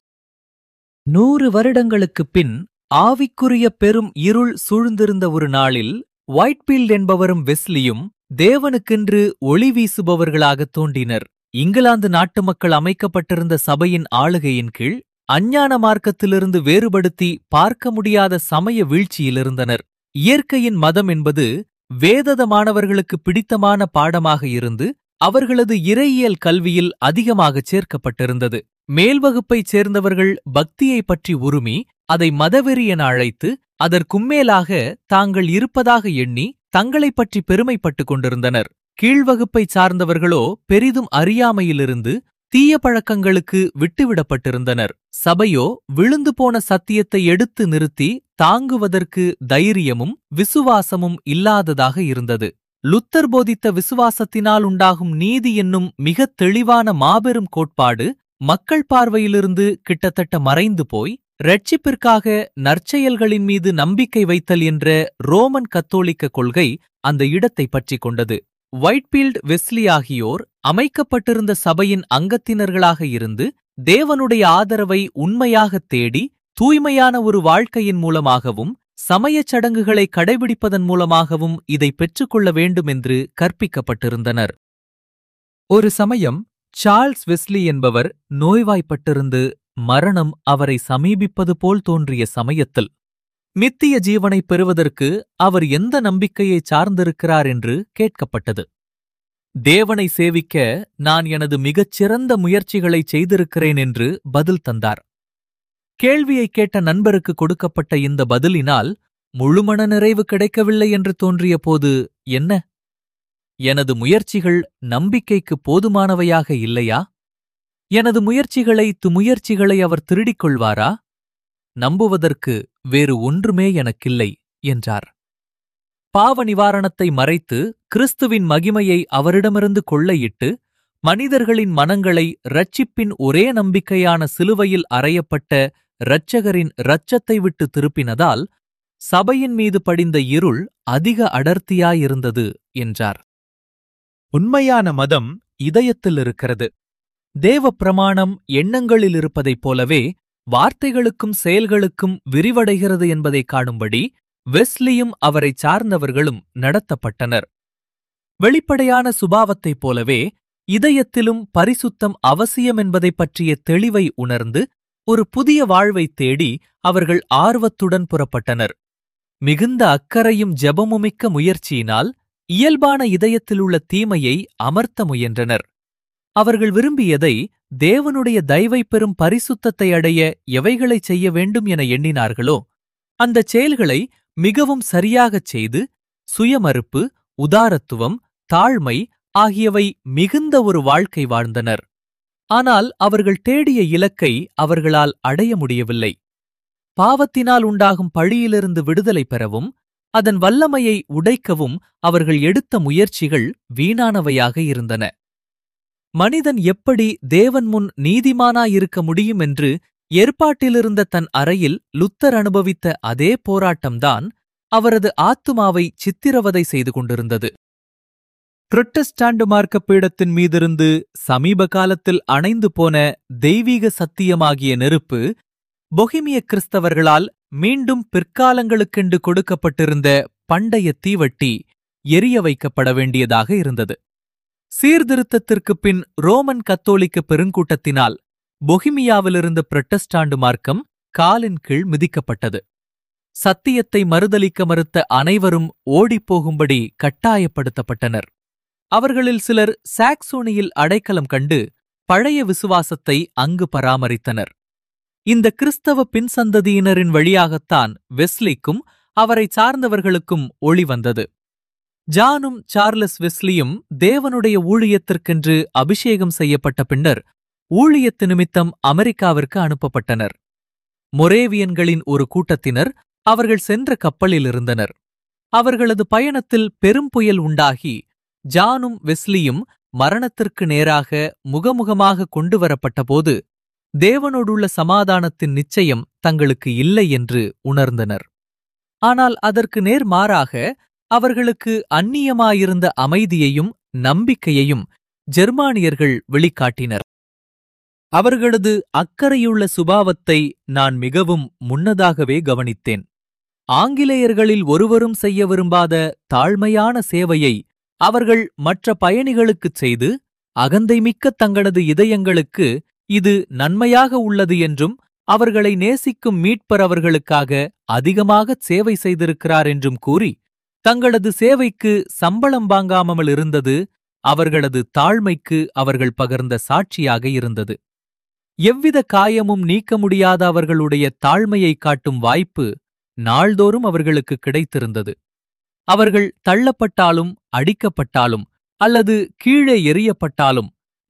A: நூறு வருடங்களுக்குப் பின் ஆவிக்குரிய பெரும் இருள் சூழ்ந்திருந்த ஒரு நாளில் ஒயிட்பீல்ட் என்பவரும் வெஸ்லியும் தேவனுக்கென்று ஒளி வீசுபவர்களாகத் தோன்றினர் இங்கிலாந்து நாட்டு மக்கள் அமைக்கப்பட்டிருந்த சபையின் ஆளுகையின் கீழ் அஞ்ஞான மார்க்கத்திலிருந்து வேறுபடுத்தி பார்க்க முடியாத சமய வீழ்ச்சியிலிருந்தனர் இயற்கையின் மதம் என்பது வேதத மாணவர்களுக்கு பிடித்தமான பாடமாக இருந்து அவர்களது இறையியல் கல்வியில் அதிகமாகச் சேர்க்கப்பட்டிருந்தது மேல்வகுப்பைச் சேர்ந்தவர்கள் பக்தியைப் பற்றி உருமி அதை மதவெறி என அழைத்து அதற்கும்மேலாக தாங்கள் இருப்பதாக எண்ணி தங்களைப் பற்றி பெருமைப்பட்டுக் கொண்டிருந்தனர் கீழ்வகுப்பைச் சார்ந்தவர்களோ பெரிதும் அறியாமையிலிருந்து தீய பழக்கங்களுக்கு விட்டுவிடப்பட்டிருந்தனர் சபையோ விழுந்து போன சத்தியத்தை எடுத்து நிறுத்தி தாங்குவதற்கு தைரியமும் விசுவாசமும் இல்லாததாக இருந்தது லுத்தர் போதித்த விசுவாசத்தினால் உண்டாகும் நீதி என்னும் மிகத் தெளிவான மாபெரும் கோட்பாடு மக்கள் பார்வையிலிருந்து கிட்டத்தட்ட மறைந்து போய் ரட்சிப்பிற்காக நற்செயல்களின் மீது நம்பிக்கை வைத்தல் என்ற ரோமன் கத்தோலிக்க கொள்கை அந்த இடத்தை பற்றிக் கொண்டது ஒயிட்பீல்ட் வெஸ்லி ஆகியோர் அமைக்கப்பட்டிருந்த சபையின் அங்கத்தினர்களாக இருந்து தேவனுடைய ஆதரவை உண்மையாகத் தேடி தூய்மையான ஒரு வாழ்க்கையின் மூலமாகவும் சமயச் சடங்குகளை கடைபிடிப்பதன் மூலமாகவும் இதை பெற்றுக்கொள்ள வேண்டும் என்று கற்பிக்கப்பட்டிருந்தனர் ஒரு சமயம் சார்ல்ஸ் வெஸ்லி என்பவர் நோய்வாய்ப்பட்டிருந்து மரணம் அவரை சமீபிப்பது போல் தோன்றிய சமயத்தில் மித்திய ஜீவனைப் பெறுவதற்கு அவர் எந்த நம்பிக்கையை சார்ந்திருக்கிறார் என்று கேட்கப்பட்டது தேவனை சேவிக்க நான் எனது மிகச் சிறந்த முயற்சிகளை செய்திருக்கிறேன் என்று பதில் தந்தார் கேள்வியைக் கேட்ட நண்பருக்கு கொடுக்கப்பட்ட இந்த பதிலினால் முழுமன நிறைவு கிடைக்கவில்லை என்று தோன்றிய போது என்ன எனது முயற்சிகள் நம்பிக்கைக்கு போதுமானவையாக இல்லையா எனது முயற்சிகளை துமுயற்சிகளை அவர் திருடிக் கொள்வாரா நம்புவதற்கு வேறு ஒன்றுமே எனக்கில்லை என்றார் பாவ நிவாரணத்தை மறைத்து கிறிஸ்துவின் மகிமையை அவரிடமிருந்து கொள்ளையிட்டு மனிதர்களின் மனங்களை ரட்சிப்பின் ஒரே நம்பிக்கையான சிலுவையில் அறையப்பட்ட இரட்சகரின் இரட்சத்தை விட்டு திருப்பினதால் சபையின் மீது படிந்த இருள் அதிக அடர்த்தியாயிருந்தது என்றார் உண்மையான மதம் இதயத்தில் இருக்கிறது தேவ பிரமாணம் எண்ணங்களில் இருப்பதைப் போலவே வார்த்தைகளுக்கும் செயல்களுக்கும் விரிவடைகிறது என்பதை காணும்படி வெஸ்லியும் அவரைச் சார்ந்தவர்களும் நடத்தப்பட்டனர் வெளிப்படையான சுபாவத்தைப் போலவே இதயத்திலும் பரிசுத்தம் அவசியம் என்பதைப் பற்றிய தெளிவை உணர்ந்து ஒரு புதிய வாழ்வைத் தேடி அவர்கள் ஆர்வத்துடன் புறப்பட்டனர் மிகுந்த அக்கறையும் ஜெபமுமிக்க முயற்சியினால் இயல்பான இதயத்திலுள்ள தீமையை அமர்த்த முயன்றனர் அவர்கள் விரும்பியதை தேவனுடைய தயவை பெறும் பரிசுத்தத்தை அடைய எவைகளைச் செய்ய வேண்டும் என எண்ணினார்களோ அந்தச் செயல்களை மிகவும் சரியாகச் செய்து சுயமறுப்பு உதாரத்துவம் தாழ்மை ஆகியவை மிகுந்த ஒரு வாழ்க்கை வாழ்ந்தனர் ஆனால் அவர்கள் தேடிய இலக்கை அவர்களால் அடைய முடியவில்லை பாவத்தினால் உண்டாகும் பழியிலிருந்து விடுதலை பெறவும் அதன் வல்லமையை உடைக்கவும் அவர்கள் எடுத்த முயற்சிகள் வீணானவையாக இருந்தன மனிதன் எப்படி தேவன் முன் நீதிமானாயிருக்க முடியும் என்று ஏற்பாட்டிலிருந்த தன் அறையில் லுத்தர் அனுபவித்த அதே போராட்டம்தான் அவரது ஆத்துமாவை சித்திரவதை செய்து கொண்டிருந்தது புரொட்டஸ்டாண்டு மார்க்க பீடத்தின் மீதிருந்து சமீப காலத்தில் அணைந்து போன தெய்வீக சத்தியமாகிய நெருப்பு பொஹிமிய கிறிஸ்தவர்களால் மீண்டும் பிற்காலங்களுக்கென்று கொடுக்கப்பட்டிருந்த பண்டைய தீவட்டி எரிய வைக்கப்பட வேண்டியதாக இருந்தது சீர்திருத்தத்திற்குப் பின் ரோமன் கத்தோலிக்க பெருங்கூட்டத்தினால் பொஹிமியாவிலிருந்த புரட்டஸ்டாண்டு மார்க்கம் காலின் கீழ் மிதிக்கப்பட்டது சத்தியத்தை மறுதலிக்க மறுத்த அனைவரும் ஓடிப்போகும்படி கட்டாயப்படுத்தப்பட்டனர் அவர்களில் சிலர் சாக்சோனியில் அடைக்கலம் கண்டு பழைய விசுவாசத்தை அங்கு பராமரித்தனர் இந்த கிறிஸ்தவ பின்சந்ததியினரின் வழியாகத்தான் வெஸ்லிக்கும் அவரை சார்ந்தவர்களுக்கும் ஒளி வந்தது ஜானும் சார்லஸ் வெஸ்லியும் தேவனுடைய ஊழியத்திற்கென்று அபிஷேகம் செய்யப்பட்ட பின்னர் ஊழியத்து நிமித்தம் அமெரிக்காவிற்கு அனுப்பப்பட்டனர் மொரேவியன்களின் ஒரு கூட்டத்தினர் அவர்கள் சென்ற கப்பலில் இருந்தனர் அவர்களது பயணத்தில் பெரும் புயல் உண்டாகி ஜானும் வெஸ்லியும் மரணத்திற்கு நேராக முகமுகமாக கொண்டு வரப்பட்டபோது தேவனோடுள்ள சமாதானத்தின் நிச்சயம் தங்களுக்கு இல்லை என்று உணர்ந்தனர் ஆனால் அதற்கு நேர் மாறாக அவர்களுக்கு அந்நியமாயிருந்த அமைதியையும் நம்பிக்கையையும் ஜெர்மானியர்கள் வெளிக்காட்டினர் அவர்களது அக்கறையுள்ள சுபாவத்தை நான் மிகவும் முன்னதாகவே கவனித்தேன் ஆங்கிலேயர்களில் ஒருவரும் செய்ய விரும்பாத தாழ்மையான சேவையை அவர்கள் மற்ற பயணிகளுக்குச் செய்து அகந்தைமிக்க தங்களது இதயங்களுக்கு இது நன்மையாக உள்ளது என்றும் அவர்களை நேசிக்கும் மீட்பர் அவர்களுக்காக அதிகமாகச் சேவை செய்திருக்கிறார் என்றும் கூறி தங்களது சேவைக்கு சம்பளம் வாங்காமல் இருந்தது அவர்களது தாழ்மைக்கு அவர்கள் பகர்ந்த சாட்சியாக இருந்தது எவ்வித காயமும் நீக்க முடியாத அவர்களுடைய தாழ்மையைக் காட்டும் வாய்ப்பு நாள்தோறும் அவர்களுக்கு கிடைத்திருந்தது அவர்கள் தள்ளப்பட்டாலும் அடிக்கப்பட்டாலும் அல்லது கீழே எறியப்பட்டாலும்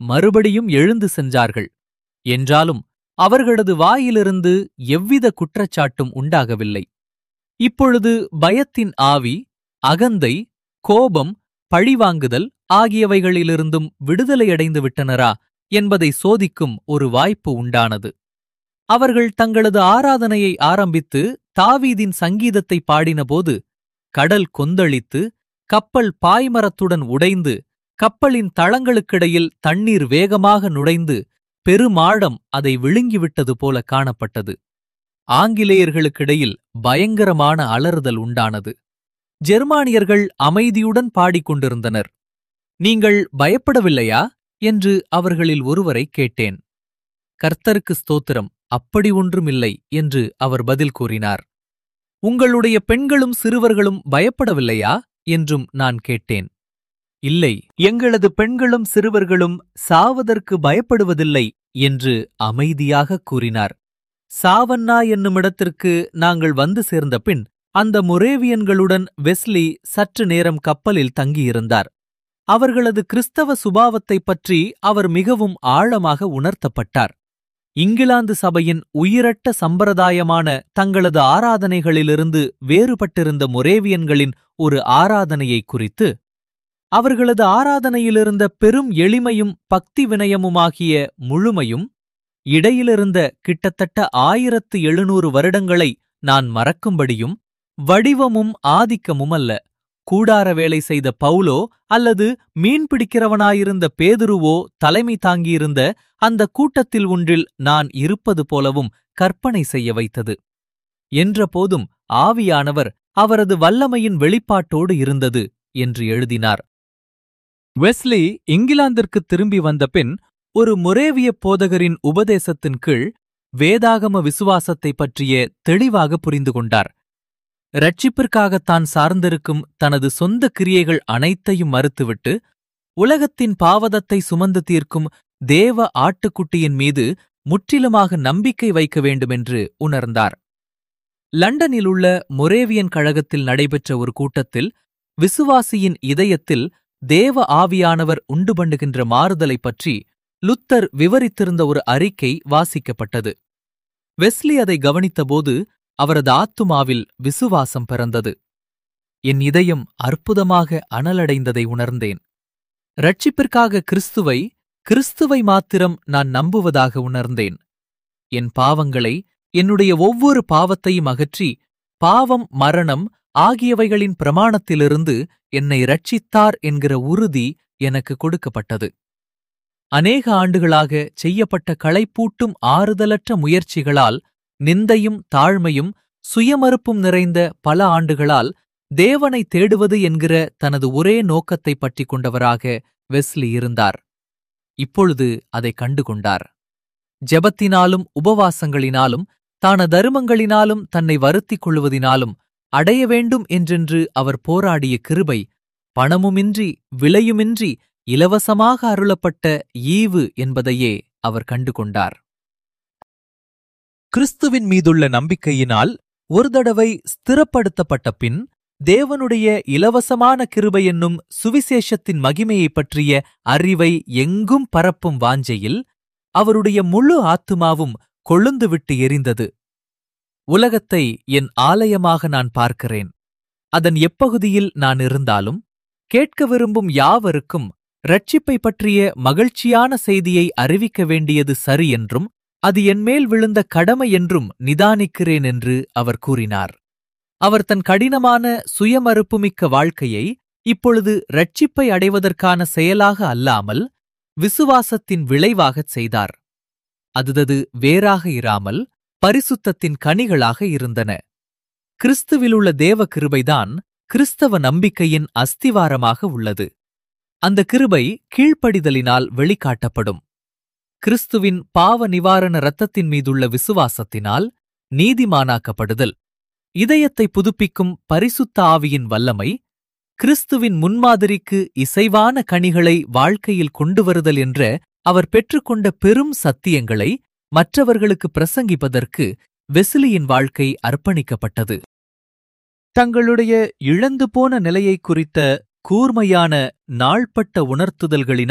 A: மறுபடியும் எழுந்து சென்றார்கள் என்றாலும் அவர்களது வாயிலிருந்து எவ்வித குற்றச்சாட்டும் உண்டாகவில்லை இப்பொழுது பயத்தின் ஆவி அகந்தை கோபம் பழிவாங்குதல் ஆகியவைகளிலிருந்தும் விடுதலையடைந்து விட்டனரா என்பதை சோதிக்கும் ஒரு வாய்ப்பு உண்டானது அவர்கள் தங்களது ஆராதனையை ஆரம்பித்து தாவீதின் சங்கீதத்தை பாடினபோது கடல் கொந்தளித்து கப்பல் பாய்மரத்துடன் உடைந்து கப்பலின் தளங்களுக்கிடையில் தண்ணீர் வேகமாக நுழைந்து பெருமாடம் அதை விழுங்கிவிட்டது போல காணப்பட்டது ஆங்கிலேயர்களுக்கிடையில் பயங்கரமான அலறுதல் உண்டானது ஜெர்மானியர்கள் அமைதியுடன் பாடிக்கொண்டிருந்தனர் நீங்கள் பயப்படவில்லையா என்று அவர்களில் ஒருவரை கேட்டேன் கர்த்தருக்கு ஸ்தோத்திரம் அப்படி ஒன்றுமில்லை என்று அவர் பதில் கூறினார் உங்களுடைய பெண்களும் சிறுவர்களும் பயப்படவில்லையா என்றும் நான் கேட்டேன் இல்லை எங்களது பெண்களும் சிறுவர்களும் சாவதற்கு பயப்படுவதில்லை என்று அமைதியாக கூறினார் சாவன்னா என்னுமிடத்திற்கு நாங்கள் வந்து சேர்ந்த பின் அந்த மொரேவியன்களுடன் வெஸ்லி சற்று நேரம் கப்பலில் தங்கியிருந்தார் அவர்களது கிறிஸ்தவ சுபாவத்தைப் பற்றி அவர் மிகவும் ஆழமாக உணர்த்தப்பட்டார் இங்கிலாந்து சபையின் உயிரட்ட சம்பிரதாயமான தங்களது ஆராதனைகளிலிருந்து வேறுபட்டிருந்த மொரேவியன்களின் ஒரு ஆராதனையை குறித்து அவர்களது ஆராதனையிலிருந்த பெரும் எளிமையும் பக்தி வினயமுமாகிய முழுமையும் இடையிலிருந்த கிட்டத்தட்ட ஆயிரத்து எழுநூறு வருடங்களை நான் மறக்கும்படியும் வடிவமும் ஆதிக்கமும் அல்ல கூடார வேலை செய்த பவுலோ அல்லது மீன் பிடிக்கிறவனாயிருந்த பேதுருவோ தலைமை தாங்கியிருந்த அந்த கூட்டத்தில் ஒன்றில் நான் இருப்பது போலவும் கற்பனை செய்ய வைத்தது என்றபோதும் ஆவியானவர் அவரது வல்லமையின் வெளிப்பாட்டோடு இருந்தது என்று எழுதினார் வெஸ்லி இங்கிலாந்திற்கு திரும்பி வந்தபின் ஒரு மொரேவிய போதகரின் உபதேசத்தின் கீழ் வேதாகம விசுவாசத்தைப் பற்றிய தெளிவாக புரிந்து கொண்டார் ரட்சிப்பிற்காகத் தான் சார்ந்திருக்கும் தனது சொந்த கிரியைகள் அனைத்தையும் மறுத்துவிட்டு உலகத்தின் பாவதத்தை சுமந்து தீர்க்கும் தேவ ஆட்டுக்குட்டியின் மீது முற்றிலுமாக நம்பிக்கை வைக்க வேண்டுமென்று உணர்ந்தார் லண்டனில் உள்ள மொரேவியன் கழகத்தில் நடைபெற்ற ஒரு கூட்டத்தில் விசுவாசியின் இதயத்தில் தேவ ஆவியானவர் உண்டு பண்ணுகின்ற மாறுதலைப் பற்றி லுத்தர் விவரித்திருந்த ஒரு அறிக்கை வாசிக்கப்பட்டது வெஸ்லி அதை கவனித்தபோது அவரது ஆத்துமாவில் விசுவாசம் பிறந்தது என் இதயம் அற்புதமாக அனலடைந்ததை உணர்ந்தேன் ரட்சிப்பிற்காக கிறிஸ்துவை கிறிஸ்துவை மாத்திரம் நான் நம்புவதாக உணர்ந்தேன் என் பாவங்களை என்னுடைய ஒவ்வொரு பாவத்தையும் அகற்றி பாவம் மரணம் ஆகியவைகளின் பிரமாணத்திலிருந்து என்னை ரட்சித்தார் என்கிற உறுதி எனக்கு கொடுக்கப்பட்டது அநேக ஆண்டுகளாக செய்யப்பட்ட களைப்பூட்டும் ஆறுதலற்ற முயற்சிகளால் நிந்தையும் தாழ்மையும் சுயமறுப்பும் நிறைந்த பல ஆண்டுகளால் தேவனை தேடுவது என்கிற தனது ஒரே நோக்கத்தைப் பற்றிக் கொண்டவராக வெஸ்லி இருந்தார் இப்பொழுது அதை கண்டுகொண்டார் ஜெபத்தினாலும் உபவாசங்களினாலும் தான தருமங்களினாலும் தன்னை வருத்திக் கொள்வதினாலும் அடைய வேண்டும் என்றென்று அவர் போராடிய கிருபை பணமுமின்றி விலையுமின்றி இலவசமாக அருளப்பட்ட ஈவு என்பதையே அவர் கண்டுகொண்டார் கிறிஸ்துவின் மீதுள்ள நம்பிக்கையினால் ஒரு தடவை ஸ்திரப்படுத்தப்பட்ட பின் தேவனுடைய இலவசமான கிருபை என்னும் சுவிசேஷத்தின் மகிமையைப் பற்றிய அறிவை எங்கும் பரப்பும் வாஞ்சையில் அவருடைய முழு ஆத்துமாவும் கொழுந்துவிட்டு எரிந்தது உலகத்தை என் ஆலயமாக நான் பார்க்கிறேன் அதன் எப்பகுதியில் நான் இருந்தாலும் கேட்க விரும்பும் யாவருக்கும் ரட்சிப்பை பற்றிய மகிழ்ச்சியான செய்தியை அறிவிக்க வேண்டியது சரி என்றும் அது என்மேல் விழுந்த கடமை என்றும் நிதானிக்கிறேன் என்று அவர் கூறினார் அவர் தன் கடினமான சுயமறுப்புமிக்க வாழ்க்கையை இப்பொழுது ரட்சிப்பை அடைவதற்கான செயலாக அல்லாமல் விசுவாசத்தின் விளைவாகச் செய்தார் அதுதது வேறாக இராமல் பரிசுத்தத்தின் கனிகளாக இருந்தன கிறிஸ்துவிலுள்ள தேவ கிருபைதான் கிறிஸ்தவ நம்பிக்கையின் அஸ்திவாரமாக உள்ளது அந்த கிருபை கீழ்ப்படிதலினால் வெளிக்காட்டப்படும் கிறிஸ்துவின் பாவ நிவாரண இரத்தத்தின் மீதுள்ள விசுவாசத்தினால் நீதிமானாக்கப்படுதல் இதயத்தை புதுப்பிக்கும் பரிசுத்த ஆவியின் வல்லமை கிறிஸ்துவின் முன்மாதிரிக்கு இசைவான கனிகளை வாழ்க்கையில் கொண்டு வருதல் என்ற அவர் பெற்றுக்கொண்ட பெரும் சத்தியங்களை மற்றவர்களுக்கு பிரசங்கிப்பதற்கு வெசிலியின் வாழ்க்கை அர்ப்பணிக்கப்பட்டது தங்களுடைய இழந்து போன நிலையை குறித்த கூர்மையான நாள்பட்ட உணர்த்துதல்களினால்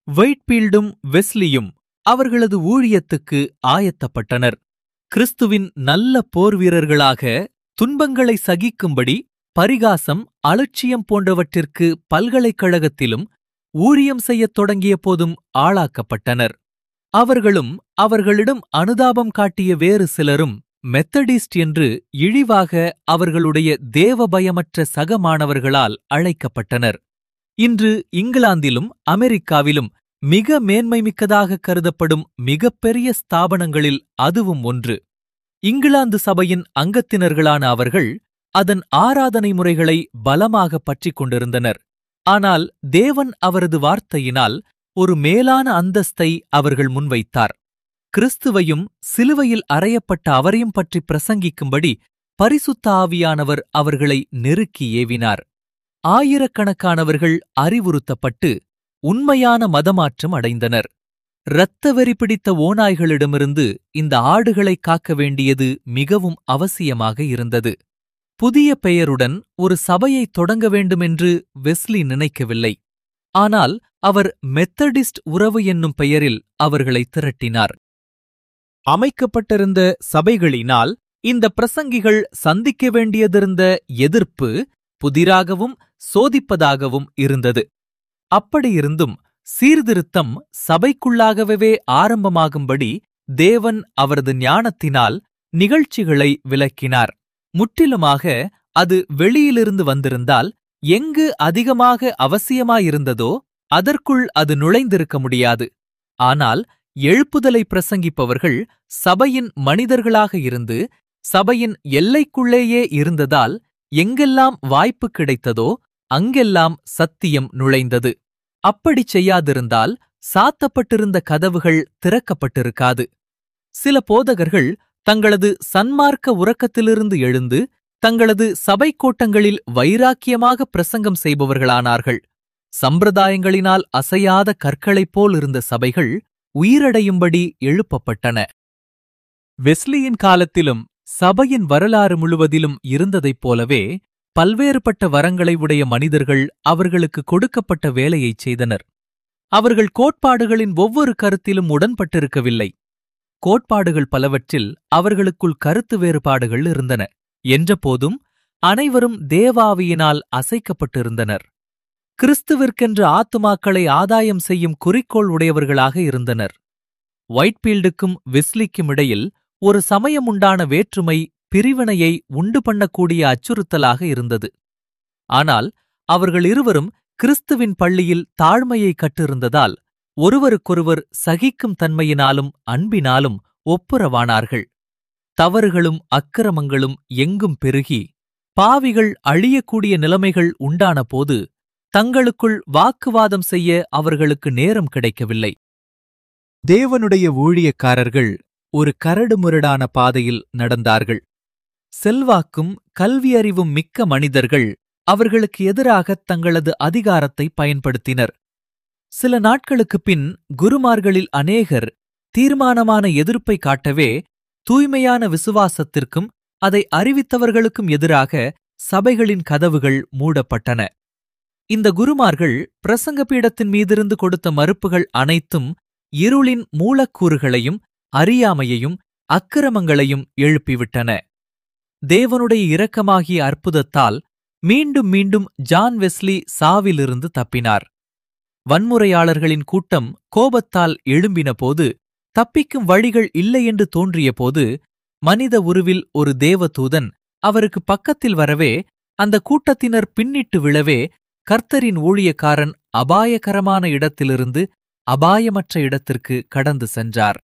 A: வெயிட்பீல்டும் வெஸ்லியும் அவர்களது ஊழியத்துக்கு ஆயத்தப்பட்டனர் கிறிஸ்துவின் நல்ல போர் வீரர்களாக துன்பங்களை சகிக்கும்படி பரிகாசம் அலட்சியம் போன்றவற்றிற்கு பல்கலைக்கழகத்திலும் ஊழியம் செய்யத் தொடங்கிய போதும் ஆளாக்கப்பட்டனர் அவர்களும் அவர்களிடம் அனுதாபம் காட்டிய வேறு சிலரும் மெத்தடிஸ்ட் என்று இழிவாக அவர்களுடைய தேவபயமற்ற சக மாணவர்களால் அழைக்கப்பட்டனர் இன்று இங்கிலாந்திலும் அமெரிக்காவிலும் மிக மேன்மைமிக்கதாக கருதப்படும் மிகப்பெரிய ஸ்தாபனங்களில் அதுவும் ஒன்று இங்கிலாந்து சபையின் அங்கத்தினர்களான அவர்கள் அதன் ஆராதனை முறைகளை பலமாக பற்றிக் கொண்டிருந்தனர் ஆனால் தேவன் அவரது வார்த்தையினால் ஒரு மேலான அந்தஸ்தை அவர்கள் முன்வைத்தார் கிறிஸ்துவையும் சிலுவையில் அறையப்பட்ட அவரையும் பற்றி பிரசங்கிக்கும்படி பரிசுத்த ஆவியானவர் அவர்களை நெருக்கி ஏவினார் ஆயிரக்கணக்கானவர்கள் அறிவுறுத்தப்பட்டு உண்மையான மதமாற்றம் அடைந்தனர் இரத்தவெறி பிடித்த ஓநாய்களிடமிருந்து இந்த ஆடுகளைக் காக்க வேண்டியது மிகவும் அவசியமாக இருந்தது புதிய பெயருடன் ஒரு சபையைத் தொடங்க வேண்டுமென்று வெஸ்லி நினைக்கவில்லை ஆனால் அவர் மெத்தடிஸ்ட் உறவு என்னும் பெயரில் அவர்களை திரட்டினார் அமைக்கப்பட்டிருந்த சபைகளினால் இந்த பிரசங்கிகள் சந்திக்க வேண்டியதிருந்த எதிர்ப்பு புதிராகவும் சோதிப்பதாகவும் இருந்தது அப்படியிருந்தும் சீர்திருத்தம் சபைக்குள்ளாகவே ஆரம்பமாகும்படி தேவன் அவரது ஞானத்தினால் நிகழ்ச்சிகளை விலக்கினார் முற்றிலுமாக அது வெளியிலிருந்து வந்திருந்தால் எங்கு அதிகமாக அவசியமாயிருந்ததோ அதற்குள் அது நுழைந்திருக்க முடியாது ஆனால் எழுப்புதலை பிரசங்கிப்பவர்கள் சபையின் மனிதர்களாக இருந்து சபையின் எல்லைக்குள்ளேயே இருந்ததால் எங்கெல்லாம் வாய்ப்பு கிடைத்ததோ அங்கெல்லாம் சத்தியம் நுழைந்தது அப்படிச் செய்யாதிருந்தால் சாத்தப்பட்டிருந்த கதவுகள் திறக்கப்பட்டிருக்காது சில போதகர்கள் தங்களது சன்மார்க்க உறக்கத்திலிருந்து எழுந்து தங்களது சபை கூட்டங்களில் வைராக்கியமாக பிரசங்கம் செய்பவர்களானார்கள் சம்பிரதாயங்களினால் அசையாத கற்களைப் போல் இருந்த சபைகள் உயிரடையும்படி எழுப்பப்பட்டன வெஸ்லியின் காலத்திலும் சபையின் வரலாறு முழுவதிலும் இருந்ததைப் போலவே பல்வேறுபட்ட வரங்களை உடைய மனிதர்கள் அவர்களுக்கு கொடுக்கப்பட்ட வேலையைச் செய்தனர் அவர்கள் கோட்பாடுகளின் ஒவ்வொரு கருத்திலும் உடன்பட்டிருக்கவில்லை கோட்பாடுகள் பலவற்றில் அவர்களுக்குள் கருத்து வேறுபாடுகள் இருந்தன என்றபோதும் அனைவரும் தேவாவியினால் அசைக்கப்பட்டிருந்தனர் கிறிஸ்துவிற்கென்று ஆத்துமாக்களை ஆதாயம் செய்யும் குறிக்கோள் உடையவர்களாக இருந்தனர் ஒயிட்பீல்டுக்கும் வெஸ்லிக்கும் இடையில் ஒரு சமயமுண்டான வேற்றுமை பிரிவினையை உண்டு பண்ணக்கூடிய அச்சுறுத்தலாக இருந்தது ஆனால் அவர்கள் இருவரும் கிறிஸ்துவின் பள்ளியில் தாழ்மையை கற்றிருந்ததால் ஒருவருக்கொருவர் சகிக்கும் தன்மையினாலும் அன்பினாலும் ஒப்புரவானார்கள் தவறுகளும் அக்கிரமங்களும் எங்கும் பெருகி பாவிகள் அழியக்கூடிய நிலைமைகள் உண்டானபோது தங்களுக்குள் வாக்குவாதம் செய்ய அவர்களுக்கு நேரம் கிடைக்கவில்லை தேவனுடைய ஊழியக்காரர்கள் ஒரு கரடுமுரடான பாதையில் நடந்தார்கள் செல்வாக்கும் கல்வியறிவும் மிக்க மனிதர்கள் அவர்களுக்கு எதிராக தங்களது அதிகாரத்தை பயன்படுத்தினர் சில நாட்களுக்குப் பின் குருமார்களில் அநேகர் தீர்மானமான எதிர்ப்பை காட்டவே தூய்மையான விசுவாசத்திற்கும் அதை அறிவித்தவர்களுக்கும் எதிராக சபைகளின் கதவுகள் மூடப்பட்டன இந்த குருமார்கள் பிரசங்க பீடத்தின் மீதிருந்து கொடுத்த மறுப்புகள் அனைத்தும் இருளின் மூலக்கூறுகளையும் அறியாமையையும் அக்கிரமங்களையும் எழுப்பிவிட்டன தேவனுடைய இரக்கமாகிய அற்புதத்தால் மீண்டும் மீண்டும் ஜான் வெஸ்லி சாவிலிருந்து தப்பினார் வன்முறையாளர்களின் கூட்டம் கோபத்தால் எழும்பினபோது தப்பிக்கும் வழிகள் இல்லை என்று தோன்றியபோது மனித உருவில் ஒரு தேவதூதன் அவருக்கு பக்கத்தில் வரவே அந்த கூட்டத்தினர் பின்னிட்டு விழவே கர்த்தரின் ஊழியக்காரன் அபாயகரமான இடத்திலிருந்து அபாயமற்ற இடத்திற்கு கடந்து சென்றார்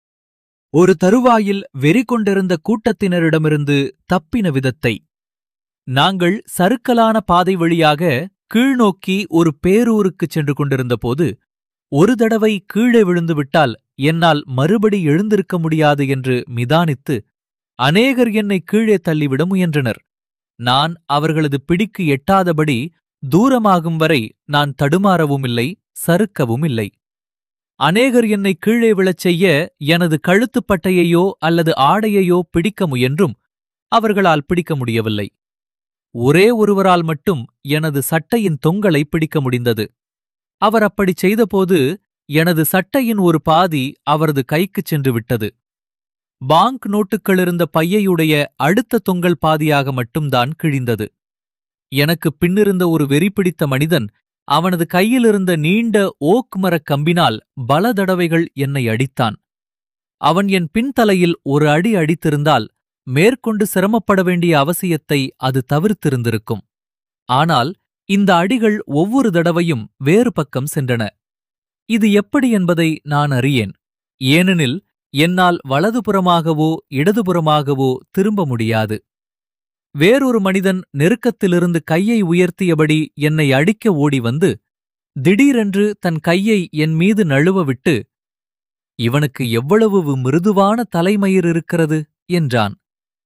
A: ஒரு தருவாயில் வெறி கொண்டிருந்த கூட்டத்தினரிடமிருந்து தப்பின விதத்தை நாங்கள் சறுக்கலான பாதை வழியாக கீழ்நோக்கி ஒரு பேரூருக்குச் சென்று கொண்டிருந்தபோது ஒரு தடவை கீழே விழுந்துவிட்டால் என்னால் மறுபடி எழுந்திருக்க முடியாது என்று மிதானித்து அநேகர் என்னை கீழே தள்ளிவிட முயன்றனர் நான் அவர்களது பிடிக்கு எட்டாதபடி தூரமாகும் வரை நான் தடுமாறவும் இல்லை சறுக்கவும் இல்லை அநேகர் என்னை கீழே விழச் செய்ய எனது கழுத்துப் பட்டையையோ அல்லது ஆடையையோ பிடிக்க முயன்றும் அவர்களால் பிடிக்க முடியவில்லை ஒரே ஒருவரால் மட்டும் எனது சட்டையின் தொங்கலை பிடிக்க முடிந்தது அவர் அப்படிச் செய்தபோது எனது சட்டையின் ஒரு பாதி அவரது கைக்குச் சென்று விட்டது பாங்க் நோட்டுகள் இருந்த பையையுடைய அடுத்த தொங்கல் பாதியாக மட்டும்தான் கிழிந்தது எனக்கு பின்னிருந்த ஒரு வெறி பிடித்த மனிதன் அவனது கையிலிருந்த நீண்ட ஓக் மரக் கம்பினால் பல தடவைகள் என்னை அடித்தான் அவன் என் பின்தலையில் ஒரு அடி அடித்திருந்தால் மேற்கொண்டு சிரமப்பட வேண்டிய அவசியத்தை அது தவிர்த்திருந்திருக்கும் ஆனால் இந்த அடிகள் ஒவ்வொரு தடவையும் வேறு பக்கம் சென்றன இது எப்படி என்பதை நான் அறியேன் ஏனெனில் என்னால் வலதுபுறமாகவோ இடதுபுறமாகவோ திரும்ப முடியாது வேறொரு மனிதன் நெருக்கத்திலிருந்து கையை உயர்த்தியபடி என்னை அடிக்க ஓடி வந்து திடீரென்று தன் கையை என் மீது நழுவ விட்டு இவனுக்கு எவ்வளவு மிருதுவான தலைமயிர் இருக்கிறது என்றான்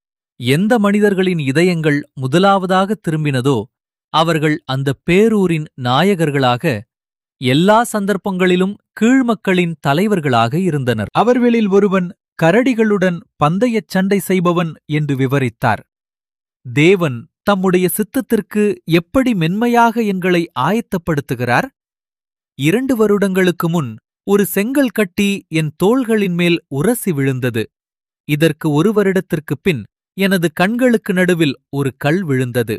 A: எந்த மனிதர்களின் இதயங்கள் முதலாவதாக திரும்பினதோ அவர்கள் அந்த பேரூரின் நாயகர்களாக எல்லா சந்தர்ப்பங்களிலும் கீழ்மக்களின் தலைவர்களாக இருந்தனர் அவர்களில் ஒருவன் கரடிகளுடன் பந்தயச் சண்டை செய்பவன் என்று விவரித்தார் தேவன் தம்முடைய சித்தத்திற்கு எப்படி மென்மையாக எங்களை ஆயத்தப்படுத்துகிறார் இரண்டு வருடங்களுக்கு முன் ஒரு செங்கல் கட்டி என் தோள்களின் மேல் உரசி விழுந்தது இதற்கு ஒரு வருடத்திற்குப் பின் எனது கண்களுக்கு நடுவில் ஒரு கல் விழுந்தது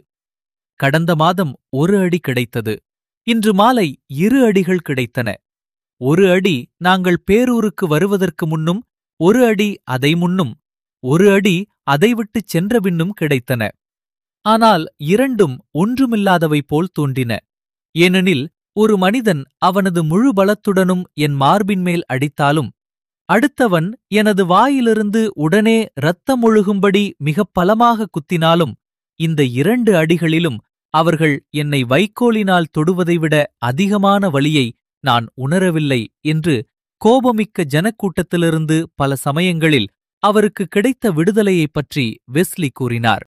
A: கடந்த மாதம் ஒரு அடி கிடைத்தது இன்று மாலை இரு அடிகள் கிடைத்தன ஒரு அடி நாங்கள் பேரூருக்கு வருவதற்கு முன்னும் ஒரு அடி அதை முன்னும் ஒரு அடி அதை விட்டுச் சென்ற பின்னும் கிடைத்தன ஆனால் இரண்டும் ஒன்றுமில்லாதவை போல் தோன்றின ஏனெனில் ஒரு மனிதன் அவனது முழு பலத்துடனும் என் மார்பின் மேல் அடித்தாலும் அடுத்தவன் எனது வாயிலிருந்து உடனே இரத்தம் ஒழுகும்படி மிகப் பலமாக குத்தினாலும் இந்த இரண்டு அடிகளிலும் அவர்கள் என்னை வைக்கோலினால் தொடுவதை விட அதிகமான வலியை நான் உணரவில்லை என்று கோபமிக்க ஜனக்கூட்டத்திலிருந்து பல சமயங்களில் அவருக்கு கிடைத்த விடுதலையைப் பற்றி வெஸ்லி கூறினார்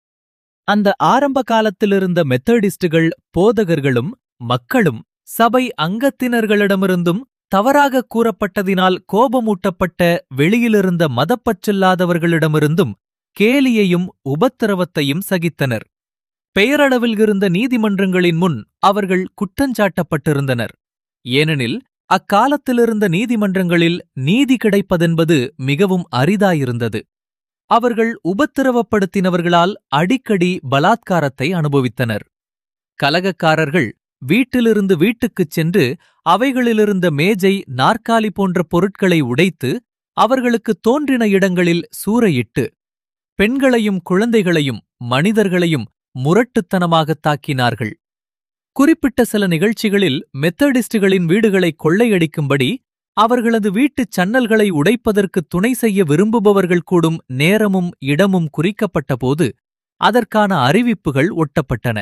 A: அந்த ஆரம்ப காலத்திலிருந்த மெத்தடிஸ்டுகள் போதகர்களும் மக்களும் சபை அங்கத்தினர்களிடமிருந்தும் தவறாக கூறப்பட்டதினால் கோபமூட்டப்பட்ட வெளியிலிருந்த மதப்பற்றில்லாதவர்களிடமிருந்தும் கேலியையும் உபத்திரவத்தையும் சகித்தனர் பெயரளவில் இருந்த நீதிமன்றங்களின் முன் அவர்கள் குற்றஞ்சாட்டப்பட்டிருந்தனர் ஏனெனில் அக்காலத்திலிருந்த நீதிமன்றங்களில் நீதி கிடைப்பதென்பது மிகவும் அரிதாயிருந்தது அவர்கள் உபத்திரவப்படுத்தினவர்களால் அடிக்கடி பலாத்காரத்தை அனுபவித்தனர் கலகக்காரர்கள் வீட்டிலிருந்து வீட்டுக்குச் சென்று அவைகளிலிருந்த மேஜை நாற்காலி போன்ற பொருட்களை உடைத்து அவர்களுக்கு தோன்றின இடங்களில் சூறையிட்டு பெண்களையும் குழந்தைகளையும் மனிதர்களையும் முரட்டுத்தனமாகத் தாக்கினார்கள் குறிப்பிட்ட சில நிகழ்ச்சிகளில் மெத்தடிஸ்டுகளின் வீடுகளை கொள்ளையடிக்கும்படி அவர்களது வீட்டுச் சன்னல்களை உடைப்பதற்கு துணை செய்ய விரும்புபவர்கள் கூடும் நேரமும் இடமும் குறிக்கப்பட்டபோது அதற்கான அறிவிப்புகள் ஒட்டப்பட்டன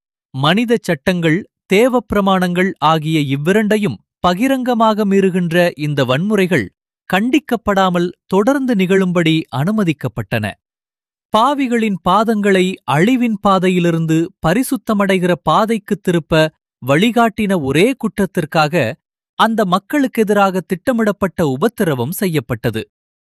A: மனித சட்டங்கள் தேவப்பிரமாணங்கள் ஆகிய இவ்விரண்டையும் பகிரங்கமாக மீறுகின்ற இந்த வன்முறைகள் கண்டிக்கப்படாமல் தொடர்ந்து நிகழும்படி அனுமதிக்கப்பட்டன பாவிகளின் பாதங்களை அழிவின் பாதையிலிருந்து பரிசுத்தமடைகிற பாதைக்குத் திருப்ப வழிகாட்டின ஒரே குற்றத்திற்காக அந்த மக்களுக்கெதிராக திட்டமிடப்பட்ட உபத்திரவம் செய்யப்பட்டது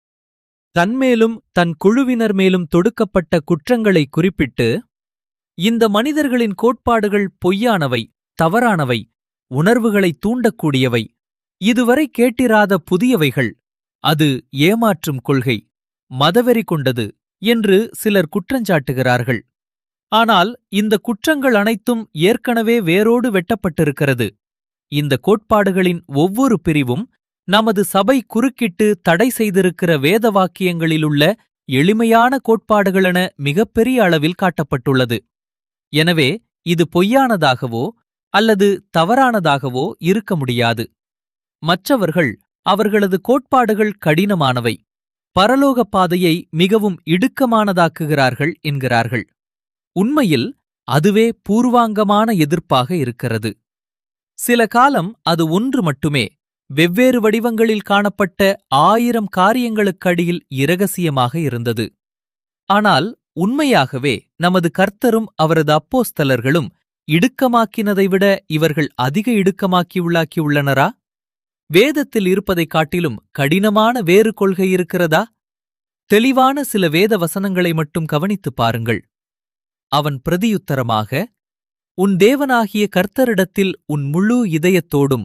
A: தன்மேலும் தன் குழுவினர் மேலும் தொடுக்கப்பட்ட குற்றங்களை குறிப்பிட்டு இந்த மனிதர்களின் கோட்பாடுகள் பொய்யானவை தவறானவை உணர்வுகளை தூண்டக்கூடியவை இதுவரை கேட்டிராத புதியவைகள் அது ஏமாற்றும் கொள்கை மதவெறி கொண்டது என்று சிலர் குற்றஞ்சாட்டுகிறார்கள் ஆனால் இந்த குற்றங்கள் அனைத்தும் ஏற்கனவே வேரோடு வெட்டப்பட்டிருக்கிறது இந்த கோட்பாடுகளின் ஒவ்வொரு பிரிவும் நமது சபை குறுக்கிட்டு தடை செய்திருக்கிற வேத வாக்கியங்களிலுள்ள எளிமையான கோட்பாடுகளென மிகப்பெரிய அளவில் காட்டப்பட்டுள்ளது எனவே இது பொய்யானதாகவோ அல்லது தவறானதாகவோ இருக்க முடியாது மற்றவர்கள் அவர்களது கோட்பாடுகள் கடினமானவை பரலோக பாதையை மிகவும் இடுக்கமானதாக்குகிறார்கள் என்கிறார்கள் உண்மையில் அதுவே பூர்வாங்கமான எதிர்ப்பாக இருக்கிறது சில காலம் அது ஒன்று மட்டுமே வெவ்வேறு வடிவங்களில் காணப்பட்ட ஆயிரம் காரியங்களுக்கடியில் இரகசியமாக இருந்தது ஆனால் உண்மையாகவே நமது கர்த்தரும் அவரது அப்போஸ்தலர்களும் இடுக்கமாக்கினதை விட இவர்கள் அதிக இடுக்கமாக்கியுள்ளாக்கியுள்ளனரா வேதத்தில் இருப்பதைக் காட்டிலும் கடினமான வேறு கொள்கை இருக்கிறதா தெளிவான சில வேத வசனங்களை மட்டும் கவனித்துப் பாருங்கள் அவன் பிரதியுத்தரமாக உன் தேவனாகிய கர்த்தரிடத்தில் உன் முழு இதயத்தோடும்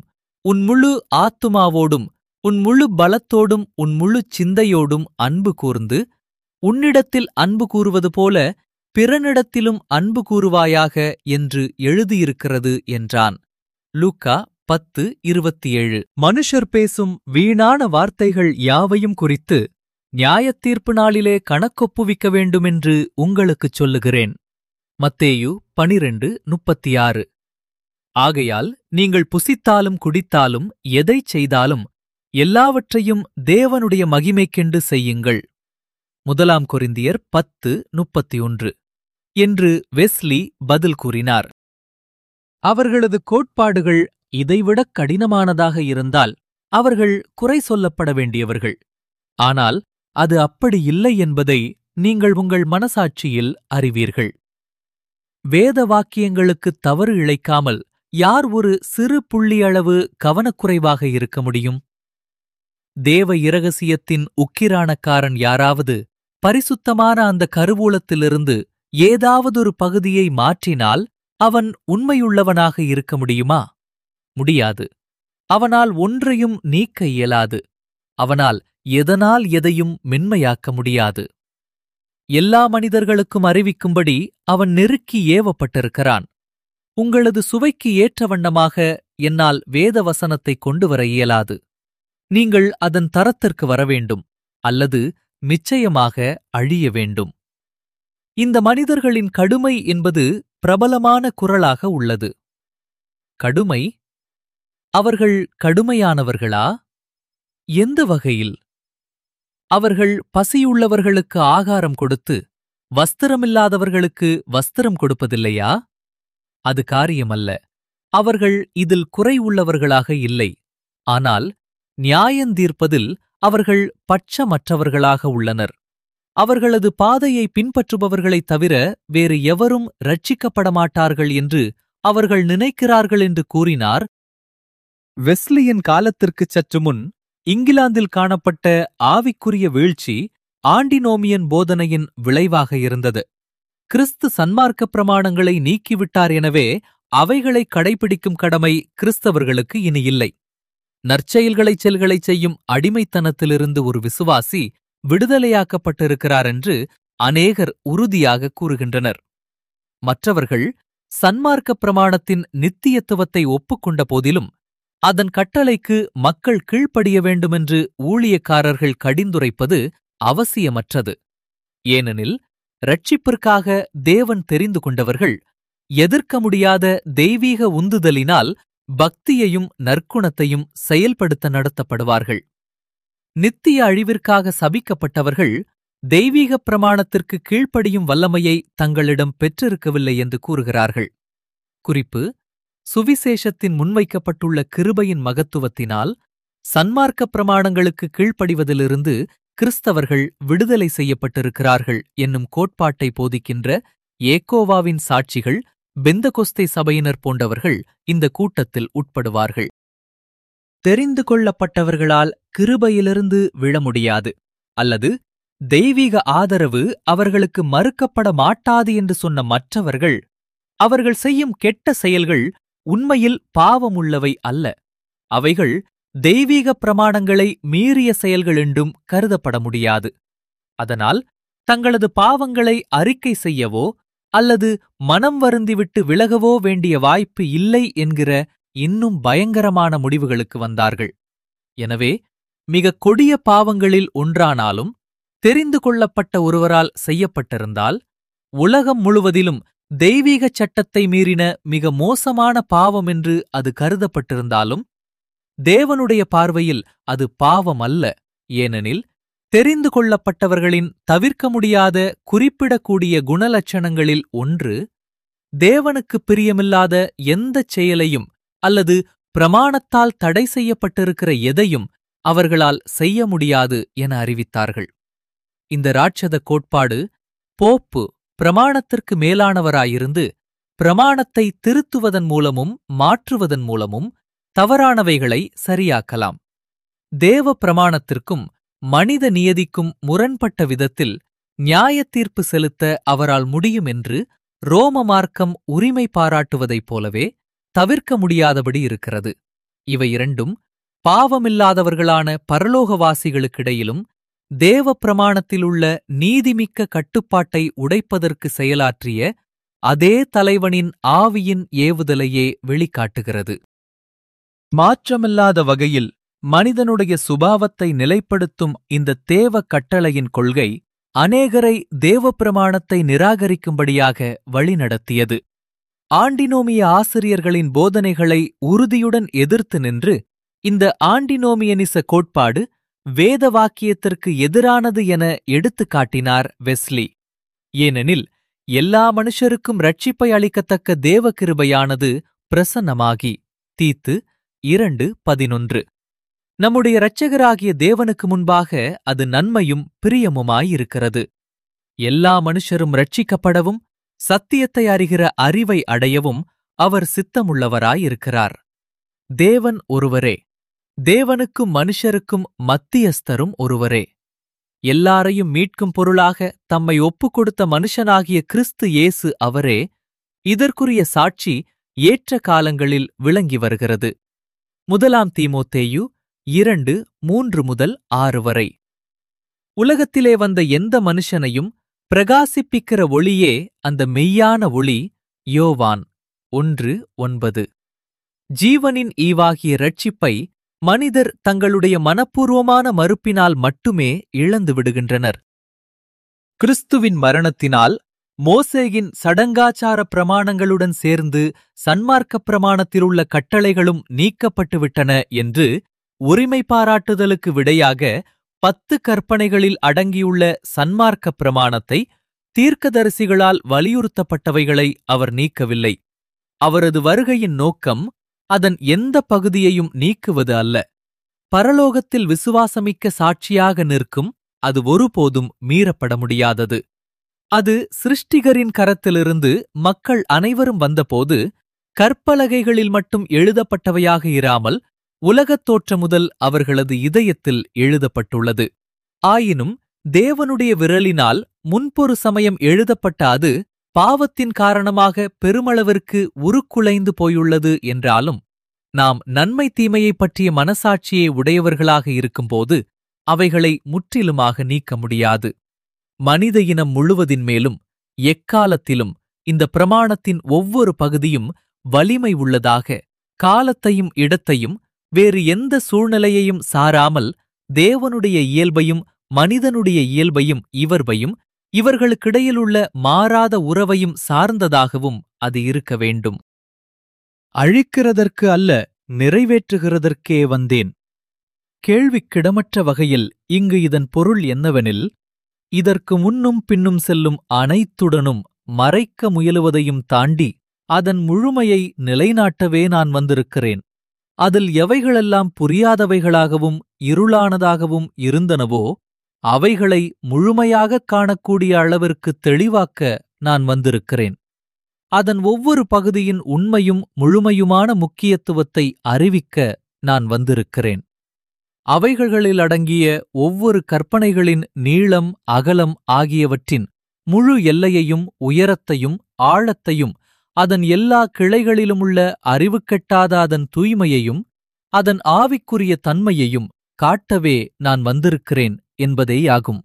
A: உன் முழு ஆத்துமாவோடும் உன் முழு பலத்தோடும் உன் முழு சிந்தையோடும் அன்பு கூர்ந்து உன்னிடத்தில் அன்பு கூறுவது போல பிறனிடத்திலும் அன்பு கூறுவாயாக என்று எழுதியிருக்கிறது என்றான் லூக்கா பத்து இருபத்தி ஏழு மனுஷர் பேசும் வீணான வார்த்தைகள் யாவையும் குறித்து நியாயத்தீர்ப்பு நாளிலே கணக்கொப்புவிக்க வேண்டுமென்று உங்களுக்குச் சொல்லுகிறேன் மத்தேயு பனிரெண்டு முப்பத்தி ஆறு ஆகையால் நீங்கள் புசித்தாலும் குடித்தாலும் எதைச் செய்தாலும் எல்லாவற்றையும் தேவனுடைய மகிமைக்கென்று செய்யுங்கள் முதலாம் கொரிந்தியர் பத்து முப்பத்தி ஒன்று என்று வெஸ்லி பதில் கூறினார் அவர்களது கோட்பாடுகள் இதைவிடக் கடினமானதாக இருந்தால் அவர்கள் குறை சொல்லப்பட வேண்டியவர்கள் ஆனால் அது அப்படி இல்லை என்பதை நீங்கள் உங்கள் மனசாட்சியில் அறிவீர்கள் வேத வாக்கியங்களுக்கு தவறு இழைக்காமல் யார் ஒரு சிறு புள்ளியளவு கவனக்குறைவாக இருக்க முடியும் தேவ இரகசியத்தின் உக்கிரானக்காரன் யாராவது பரிசுத்தமான அந்த கருவூலத்திலிருந்து ஏதாவதொரு பகுதியை மாற்றினால் அவன் உண்மையுள்ளவனாக இருக்க முடியுமா முடியாது அவனால் ஒன்றையும் நீக்க இயலாது அவனால் எதனால் எதையும் மென்மையாக்க முடியாது எல்லா மனிதர்களுக்கும் அறிவிக்கும்படி அவன் நெருக்கி ஏவப்பட்டிருக்கிறான் உங்களது சுவைக்கு ஏற்ற வண்ணமாக என்னால் வேத வசனத்தை கொண்டு வர இயலாது நீங்கள் அதன் தரத்திற்கு வரவேண்டும் அல்லது நிச்சயமாக அழிய வேண்டும் இந்த மனிதர்களின் கடுமை என்பது பிரபலமான குரலாக உள்ளது கடுமை அவர்கள் கடுமையானவர்களா எந்த வகையில் அவர்கள் பசியுள்ளவர்களுக்கு ஆகாரம் கொடுத்து வஸ்திரமில்லாதவர்களுக்கு வஸ்திரம் கொடுப்பதில்லையா அது காரியமல்ல அவர்கள் இதில் குறை உள்ளவர்களாக இல்லை ஆனால் நியாயந்தீர்ப்பதில் அவர்கள் பட்சமற்றவர்களாக உள்ளனர் அவர்களது பாதையை பின்பற்றுபவர்களைத் தவிர வேறு எவரும் ரட்சிக்கப்பட மாட்டார்கள் என்று அவர்கள் நினைக்கிறார்கள் என்று கூறினார் வெஸ்லியின் காலத்திற்குச் சற்று முன் இங்கிலாந்தில் காணப்பட்ட ஆவிக்குரிய வீழ்ச்சி ஆண்டினோமியன் போதனையின் விளைவாக இருந்தது கிறிஸ்து சன்மார்க்க பிரமாணங்களை நீக்கிவிட்டார் எனவே அவைகளை கடைபிடிக்கும் கடமை கிறிஸ்தவர்களுக்கு இனி இல்லை நற்செயல்களைச் செல்களைச் செய்யும் அடிமைத்தனத்திலிருந்து ஒரு விசுவாசி விடுதலையாக்கப்பட்டிருக்கிறார் என்று அநேகர் உறுதியாக கூறுகின்றனர் மற்றவர்கள் சன்மார்க்க பிரமாணத்தின் நித்தியத்துவத்தை ஒப்புக்கொண்ட போதிலும் அதன் கட்டளைக்கு மக்கள் கீழ்ப்படிய வேண்டுமென்று ஊழியக்காரர்கள் கடிந்துரைப்பது அவசியமற்றது ஏனெனில் ரட்சிப்பிற்காக தேவன் தெரிந்து கொண்டவர்கள் எதிர்க்க முடியாத தெய்வீக உந்துதலினால் பக்தியையும் நற்குணத்தையும் செயல்படுத்த நடத்தப்படுவார்கள் நித்திய அழிவிற்காக சபிக்கப்பட்டவர்கள் தெய்வீக பிரமாணத்திற்கு கீழ்ப்படியும் வல்லமையை தங்களிடம் பெற்றிருக்கவில்லை என்று கூறுகிறார்கள் குறிப்பு சுவிசேஷத்தின் முன்வைக்கப்பட்டுள்ள கிருபையின் மகத்துவத்தினால் சன்மார்க்க பிரமாணங்களுக்கு கீழ்ப்படிவதிலிருந்து கிறிஸ்தவர்கள் விடுதலை செய்யப்பட்டிருக்கிறார்கள் என்னும் கோட்பாட்டை போதிக்கின்ற ஏக்கோவாவின் சாட்சிகள் பெந்தகொஸ்தை சபையினர் போன்றவர்கள் இந்த கூட்டத்தில் உட்படுவார்கள் தெரிந்து கொள்ளப்பட்டவர்களால் கிருபையிலிருந்து விழ முடியாது அல்லது தெய்வீக ஆதரவு அவர்களுக்கு மறுக்கப்பட மாட்டாது என்று சொன்ன மற்றவர்கள் அவர்கள் செய்யும் கெட்ட செயல்கள் உண்மையில் பாவமுள்ளவை அல்ல அவைகள் தெய்வீக பிரமாணங்களை மீறிய செயல்கள் என்றும் கருதப்பட முடியாது அதனால் தங்களது பாவங்களை அறிக்கை செய்யவோ அல்லது மனம் வருந்திவிட்டு விலகவோ வேண்டிய வாய்ப்பு இல்லை என்கிற இன்னும் பயங்கரமான முடிவுகளுக்கு வந்தார்கள் எனவே மிக கொடிய பாவங்களில் ஒன்றானாலும் தெரிந்து கொள்ளப்பட்ட ஒருவரால் செய்யப்பட்டிருந்தால் உலகம் முழுவதிலும் தெய்வீக சட்டத்தை மீறின மிக மோசமான பாவம் என்று அது கருதப்பட்டிருந்தாலும் தேவனுடைய பார்வையில் அது பாவம் அல்ல ஏனெனில் தெரிந்து கொள்ளப்பட்டவர்களின் தவிர்க்க முடியாத குறிப்பிடக்கூடிய குணலட்சணங்களில் ஒன்று தேவனுக்கு பிரியமில்லாத எந்தச் செயலையும் அல்லது பிரமாணத்தால் தடை செய்யப்பட்டிருக்கிற எதையும் அவர்களால் செய்ய முடியாது என அறிவித்தார்கள் இந்த ராட்சத கோட்பாடு போப்பு பிரமாணத்திற்கு மேலானவராயிருந்து பிரமாணத்தை திருத்துவதன் மூலமும் மாற்றுவதன் மூலமும் தவறானவைகளை சரியாக்கலாம் தேவ பிரமாணத்திற்கும் மனித நியதிக்கும் முரண்பட்ட விதத்தில் நியாயத்தீர்ப்பு செலுத்த அவரால் முடியும் என்று ரோம மார்க்கம் உரிமை பாராட்டுவதைப் போலவே தவிர்க்க முடியாதபடி இருக்கிறது இவை இரண்டும் பாவமில்லாதவர்களான பரலோகவாசிகளுக்கிடையிலும் தேவ பிரமாணத்திலுள்ள நீதிமிக்க கட்டுப்பாட்டை உடைப்பதற்கு செயலாற்றிய அதே தலைவனின் ஆவியின் ஏவுதலையே வெளிக்காட்டுகிறது மாற்றமில்லாத வகையில் மனிதனுடைய சுபாவத்தை நிலைப்படுத்தும் இந்த தேவ கட்டளையின் கொள்கை அநேகரை தேவ பிரமாணத்தை நிராகரிக்கும்படியாக வழிநடத்தியது ஆண்டினோமிய ஆசிரியர்களின் போதனைகளை உறுதியுடன் எதிர்த்து நின்று இந்த ஆண்டினோமியனிச கோட்பாடு வேத வாக்கியத்திற்கு எதிரானது என எடுத்துக் காட்டினார் வெஸ்லி ஏனெனில் எல்லா மனுஷருக்கும் ரட்சிப்பை அளிக்கத்தக்க தேவ கிருபையானது பிரசன்னமாகி தீத்து இரண்டு பதினொன்று நம்முடைய இரட்சகராகிய தேவனுக்கு முன்பாக அது நன்மையும் பிரியமுமாயிருக்கிறது எல்லா மனுஷரும் ரட்சிக்கப்படவும் சத்தியத்தை அறிகிற அறிவை அடையவும் அவர் சித்தமுள்ளவராயிருக்கிறார் தேவன் ஒருவரே தேவனுக்கும் மனுஷருக்கும் மத்தியஸ்தரும் ஒருவரே எல்லாரையும் மீட்கும் பொருளாக தம்மை ஒப்புக் கொடுத்த மனுஷனாகிய கிறிஸ்து இயேசு அவரே இதற்குரிய சாட்சி ஏற்ற காலங்களில் விளங்கி வருகிறது முதலாம் தீமோத்தேயு இரண்டு மூன்று முதல் ஆறு வரை உலகத்திலே வந்த எந்த மனுஷனையும் பிரகாசிப்பிக்கிற ஒளியே அந்த மெய்யான ஒளி யோவான் ஒன்று ஒன்பது ஜீவனின் ஈவாகிய ரட்சிப்பை மனிதர் தங்களுடைய மனப்பூர்வமான மறுப்பினால் மட்டுமே இழந்து விடுகின்றனர் கிறிஸ்துவின் மரணத்தினால் மோசேயின் சடங்காச்சார பிரமாணங்களுடன் சேர்ந்து சன்மார்க்க பிரமாணத்திலுள்ள கட்டளைகளும் நீக்கப்பட்டுவிட்டன என்று உரிமை பாராட்டுதலுக்கு விடையாக பத்து கற்பனைகளில் அடங்கியுள்ள சன்மார்க்க பிரமாணத்தை தீர்க்கதரிசிகளால் வலியுறுத்தப்பட்டவைகளை அவர் நீக்கவில்லை அவரது வருகையின் நோக்கம் அதன் எந்த பகுதியையும் நீக்குவது அல்ல பரலோகத்தில் விசுவாசமிக்க சாட்சியாக நிற்கும் அது ஒருபோதும் மீறப்பட முடியாதது அது சிருஷ்டிகரின் கரத்திலிருந்து மக்கள் அனைவரும் வந்தபோது கற்பலகைகளில் மட்டும் எழுதப்பட்டவையாக இராமல் உலகத் தோற்ற முதல் அவர்களது இதயத்தில் எழுதப்பட்டுள்ளது ஆயினும் தேவனுடைய விரலினால் முன்பொரு சமயம் எழுதப்பட்ட அது பாவத்தின் காரணமாக பெருமளவிற்கு உருக்குலைந்து போயுள்ளது என்றாலும் நாம் நன்மை தீமையைப் பற்றிய மனசாட்சியை உடையவர்களாக இருக்கும்போது அவைகளை முற்றிலுமாக நீக்க முடியாது மனித இனம் முழுவதின் மேலும் எக்காலத்திலும் இந்த பிரமாணத்தின் ஒவ்வொரு பகுதியும் வலிமை உள்ளதாக காலத்தையும் இடத்தையும் வேறு எந்த சூழ்நிலையையும் சாராமல் தேவனுடைய இயல்பையும் மனிதனுடைய இயல்பையும் இவர்பையும் இவர்களுக்கிடையிலுள்ள மாறாத உறவையும் சார்ந்ததாகவும் அது இருக்க வேண்டும் அழிக்கிறதற்கு அல்ல நிறைவேற்றுகிறதற்கே வந்தேன் கேள்விக்கிடமற்ற வகையில் இங்கு இதன் பொருள் என்னவெனில் இதற்கு முன்னும் பின்னும் செல்லும் அனைத்துடனும் மறைக்க முயலுவதையும் தாண்டி அதன் முழுமையை நிலைநாட்டவே நான் வந்திருக்கிறேன் அதில் எவைகளெல்லாம் புரியாதவைகளாகவும் இருளானதாகவும் இருந்தனவோ அவைகளை முழுமையாகக் காணக்கூடிய அளவிற்கு தெளிவாக்க நான் வந்திருக்கிறேன் அதன் ஒவ்வொரு பகுதியின் உண்மையும் முழுமையுமான முக்கியத்துவத்தை அறிவிக்க நான் வந்திருக்கிறேன் அவைகளில் அடங்கிய ஒவ்வொரு கற்பனைகளின் நீளம் அகலம் ஆகியவற்றின் முழு எல்லையையும் உயரத்தையும் ஆழத்தையும் அதன் எல்லா கிளைகளிலுமுள்ள அறிவுக்கெட்டாத அதன் தூய்மையையும் அதன் ஆவிக்குரிய தன்மையையும் காட்டவே நான் வந்திருக்கிறேன் என்பதேயாகும்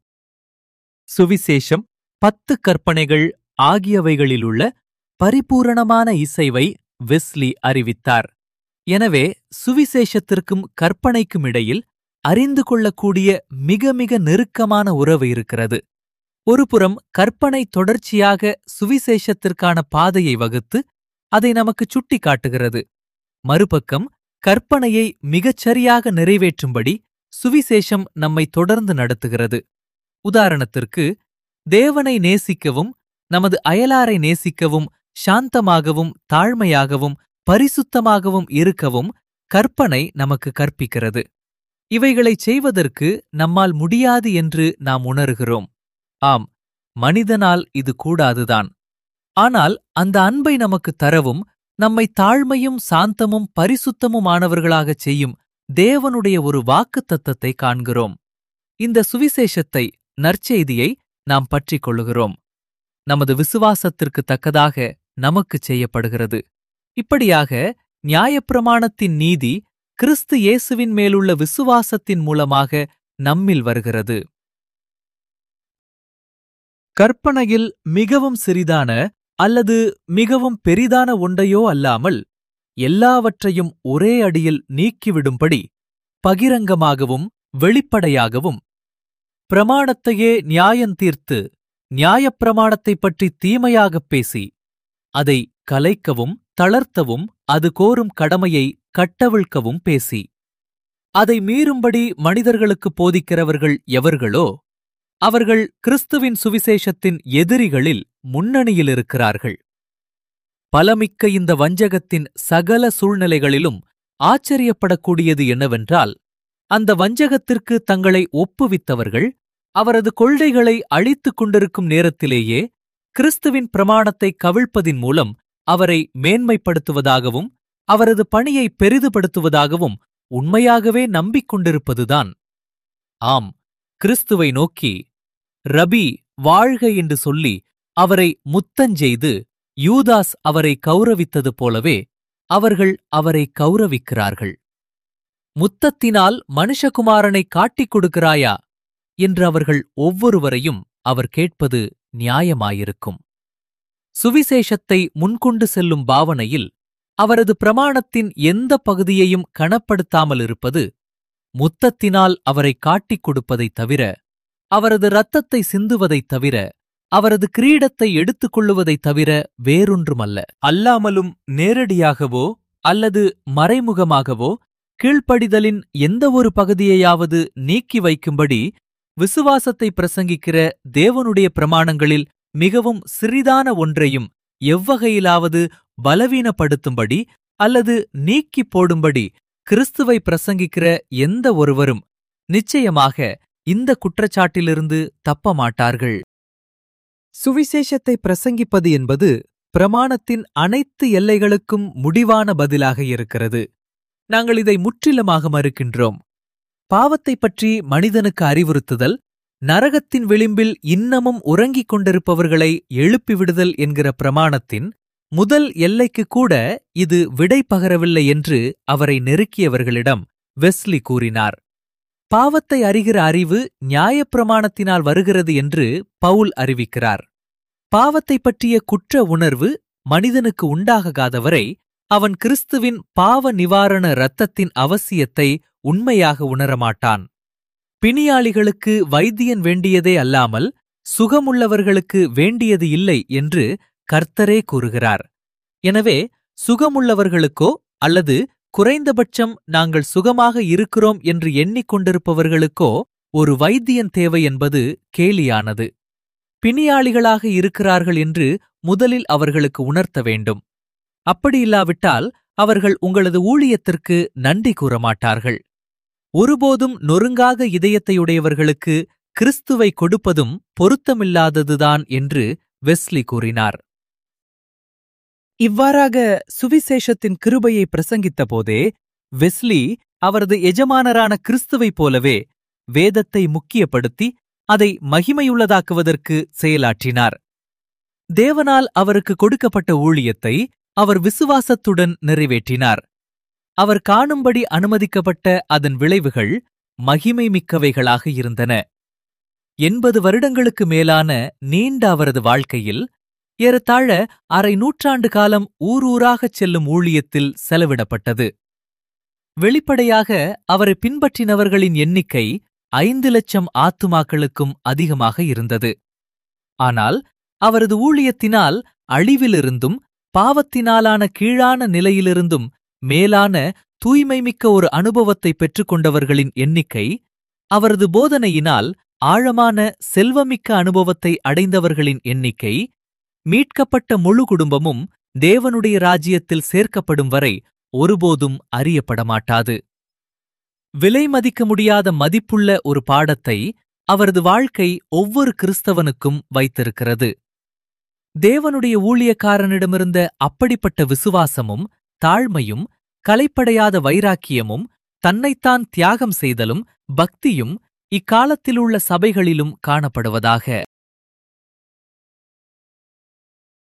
A: சுவிசேஷம் பத்து கற்பனைகள் ஆகியவைகளிலுள்ள பரிபூரணமான இசைவை வெஸ்லி அறிவித்தார் எனவே சுவிசேஷத்திற்கும் கற்பனைக்கும் இடையில் அறிந்து கொள்ளக்கூடிய மிக மிக நெருக்கமான உறவு இருக்கிறது ஒருபுறம் கற்பனை தொடர்ச்சியாக சுவிசேஷத்திற்கான பாதையை வகுத்து அதை நமக்கு சுட்டி காட்டுகிறது மறுபக்கம் கற்பனையை மிகச்சரியாக நிறைவேற்றும்படி சுவிசேஷம் நம்மை தொடர்ந்து நடத்துகிறது உதாரணத்திற்கு தேவனை நேசிக்கவும் நமது அயலாரை நேசிக்கவும் சாந்தமாகவும் தாழ்மையாகவும் பரிசுத்தமாகவும் இருக்கவும் கற்பனை நமக்கு கற்பிக்கிறது இவைகளைச் செய்வதற்கு நம்மால் முடியாது என்று நாம் உணர்கிறோம் ஆம் மனிதனால் இது கூடாதுதான் ஆனால் அந்த அன்பை நமக்கு தரவும் நம்மை தாழ்மையும் சாந்தமும் பரிசுத்தமுமானவர்களாகச் செய்யும் தேவனுடைய ஒரு வாக்குத்தத்தத்தை காண்கிறோம் இந்த சுவிசேஷத்தை நற்செய்தியை நாம் பற்றிக் கொள்ளுகிறோம் நமது விசுவாசத்திற்கு தக்கதாக நமக்குச் செய்யப்படுகிறது இப்படியாக நியாயப்பிரமாணத்தின் நீதி கிறிஸ்து இயேசுவின் மேலுள்ள விசுவாசத்தின் மூலமாக நம்மில் வருகிறது கற்பனையில் மிகவும் சிறிதான அல்லது மிகவும் பெரிதான ஒன்றையோ அல்லாமல் எல்லாவற்றையும் ஒரே அடியில் நீக்கிவிடும்படி பகிரங்கமாகவும் வெளிப்படையாகவும் பிரமாணத்தையே நியாயந்தீர்த்து நியாயப்பிரமாணத்தைப் பற்றி தீமையாகப் பேசி அதை கலைக்கவும் தளர்த்தவும் அது கோரும் கடமையை கட்டவிழ்க்கவும் பேசி அதை மீறும்படி மனிதர்களுக்கு போதிக்கிறவர்கள் எவர்களோ அவர்கள் கிறிஸ்துவின் சுவிசேஷத்தின் எதிரிகளில் முன்னணியில் இருக்கிறார்கள் பலமிக்க இந்த வஞ்சகத்தின் சகல சூழ்நிலைகளிலும் ஆச்சரியப்படக்கூடியது என்னவென்றால் அந்த வஞ்சகத்திற்கு தங்களை ஒப்புவித்தவர்கள் அவரது கொள்கைகளை அழித்துக் கொண்டிருக்கும் நேரத்திலேயே கிறிஸ்துவின் பிரமாணத்தை கவிழ்ப்பதின் மூலம் அவரை மேன்மைப்படுத்துவதாகவும் அவரது பணியை பெரிதுபடுத்துவதாகவும் உண்மையாகவே நம்பிக்கொண்டிருப்பதுதான் ஆம் கிறிஸ்துவை நோக்கி ரபி வாழ்க என்று சொல்லி அவரை முத்தஞ்செய்து யூதாஸ் அவரை கௌரவித்தது போலவே அவர்கள் அவரை கௌரவிக்கிறார்கள் முத்தத்தினால் மனுஷகுமாரனை காட்டிக் கொடுக்கிறாயா என்று அவர்கள் ஒவ்வொருவரையும் அவர் கேட்பது நியாயமாயிருக்கும் சுவிசேஷத்தை முன்கொண்டு செல்லும் பாவனையில் அவரது பிரமாணத்தின் எந்த பகுதியையும் கணப்படுத்தாமல் இருப்பது முத்தத்தினால் அவரை காட்டிக் கொடுப்பதைத் தவிர அவரது இரத்தத்தை சிந்துவதைத் தவிர அவரது கிரீடத்தை எடுத்துக் கொள்ளுவதைத் தவிர வேறொன்றுமல்ல அல்லாமலும் நேரடியாகவோ அல்லது மறைமுகமாகவோ கீழ்ப்படிதலின் எந்த ஒரு பகுதியையாவது நீக்கி வைக்கும்படி விசுவாசத்தை பிரசங்கிக்கிற தேவனுடைய பிரமாணங்களில் மிகவும் சிறிதான ஒன்றையும் எவ்வகையிலாவது பலவீனப்படுத்தும்படி அல்லது நீக்கிப் போடும்படி கிறிஸ்துவை பிரசங்கிக்கிற எந்த ஒருவரும் நிச்சயமாக இந்த குற்றச்சாட்டிலிருந்து தப்ப மாட்டார்கள் சுவிசேஷத்தை பிரசங்கிப்பது என்பது பிரமாணத்தின் அனைத்து எல்லைகளுக்கும் முடிவான பதிலாக இருக்கிறது நாங்கள் இதை முற்றிலுமாக மறுக்கின்றோம் பாவத்தைப் பற்றி மனிதனுக்கு அறிவுறுத்துதல் நரகத்தின் விளிம்பில் இன்னமும் உறங்கிக் கொண்டிருப்பவர்களை எழுப்பிவிடுதல் என்கிற பிரமாணத்தின் முதல் எல்லைக்கு கூட இது விடை பகரவில்லை என்று அவரை நெருக்கியவர்களிடம் வெஸ்லி கூறினார் பாவத்தை அறிகிற அறிவு நியாயப்பிரமாணத்தினால் வருகிறது என்று பவுல் அறிவிக்கிறார் பாவத்தைப் பற்றிய குற்ற உணர்வு மனிதனுக்கு உண்டாகாதவரை அவன் கிறிஸ்துவின் பாவ நிவாரண இரத்தத்தின் அவசியத்தை உண்மையாக உணரமாட்டான் பிணியாளிகளுக்கு வைத்தியன் வேண்டியதே அல்லாமல் சுகமுள்ளவர்களுக்கு வேண்டியது இல்லை என்று கர்த்தரே கூறுகிறார் எனவே சுகமுள்ளவர்களுக்கோ அல்லது குறைந்தபட்சம் நாங்கள் சுகமாக இருக்கிறோம் என்று எண்ணிக்கொண்டிருப்பவர்களுக்கோ ஒரு வைத்தியன் தேவை என்பது கேலியானது பிணியாளிகளாக இருக்கிறார்கள் என்று முதலில் அவர்களுக்கு உணர்த்த வேண்டும் அப்படியில்லாவிட்டால் அவர்கள் உங்களது ஊழியத்திற்கு நன்றி கூற மாட்டார்கள் ஒருபோதும் நொறுங்காக இதயத்தையுடையவர்களுக்கு கிறிஸ்துவை கொடுப்பதும் பொருத்தமில்லாததுதான் என்று வெஸ்லி கூறினார் இவ்வாறாக சுவிசேஷத்தின் கிருபையை பிரசங்கித்த போதே வெஸ்லி அவரது எஜமானரான கிறிஸ்துவைப் போலவே வேதத்தை முக்கியப்படுத்தி அதை மகிமையுள்ளதாக்குவதற்கு செயலாற்றினார் தேவனால் அவருக்கு கொடுக்கப்பட்ட ஊழியத்தை அவர் விசுவாசத்துடன் நிறைவேற்றினார் அவர் காணும்படி அனுமதிக்கப்பட்ட அதன் விளைவுகள் மகிமை மிக்கவைகளாக இருந்தன எண்பது வருடங்களுக்கு மேலான நீண்ட அவரது வாழ்க்கையில் ஏறத்தாழ அரை நூற்றாண்டு காலம் ஊரூராகச் செல்லும் ஊழியத்தில் செலவிடப்பட்டது வெளிப்படையாக அவரை பின்பற்றினவர்களின் எண்ணிக்கை ஐந்து லட்சம் ஆத்துமாக்களுக்கும் அதிகமாக இருந்தது ஆனால் அவரது ஊழியத்தினால் அழிவிலிருந்தும் பாவத்தினாலான கீழான நிலையிலிருந்தும் மேலான தூய்மைமிக்க ஒரு அனுபவத்தை பெற்றுக்கொண்டவர்களின் எண்ணிக்கை அவரது போதனையினால் ஆழமான செல்வமிக்க அனுபவத்தை அடைந்தவர்களின் எண்ணிக்கை மீட்கப்பட்ட முழு குடும்பமும் தேவனுடைய ராஜ்யத்தில் சேர்க்கப்படும் வரை ஒருபோதும் அறியப்பட மாட்டாது விலை மதிக்க முடியாத மதிப்புள்ள ஒரு பாடத்தை அவரது வாழ்க்கை ஒவ்வொரு கிறிஸ்தவனுக்கும் வைத்திருக்கிறது தேவனுடைய ஊழியக்காரனிடமிருந்த அப்படிப்பட்ட விசுவாசமும் தாழ்மையும் கலைப்படையாத வைராக்கியமும் தன்னைத்தான் தியாகம் செய்தலும் பக்தியும் இக்காலத்திலுள்ள சபைகளிலும் காணப்படுவதாக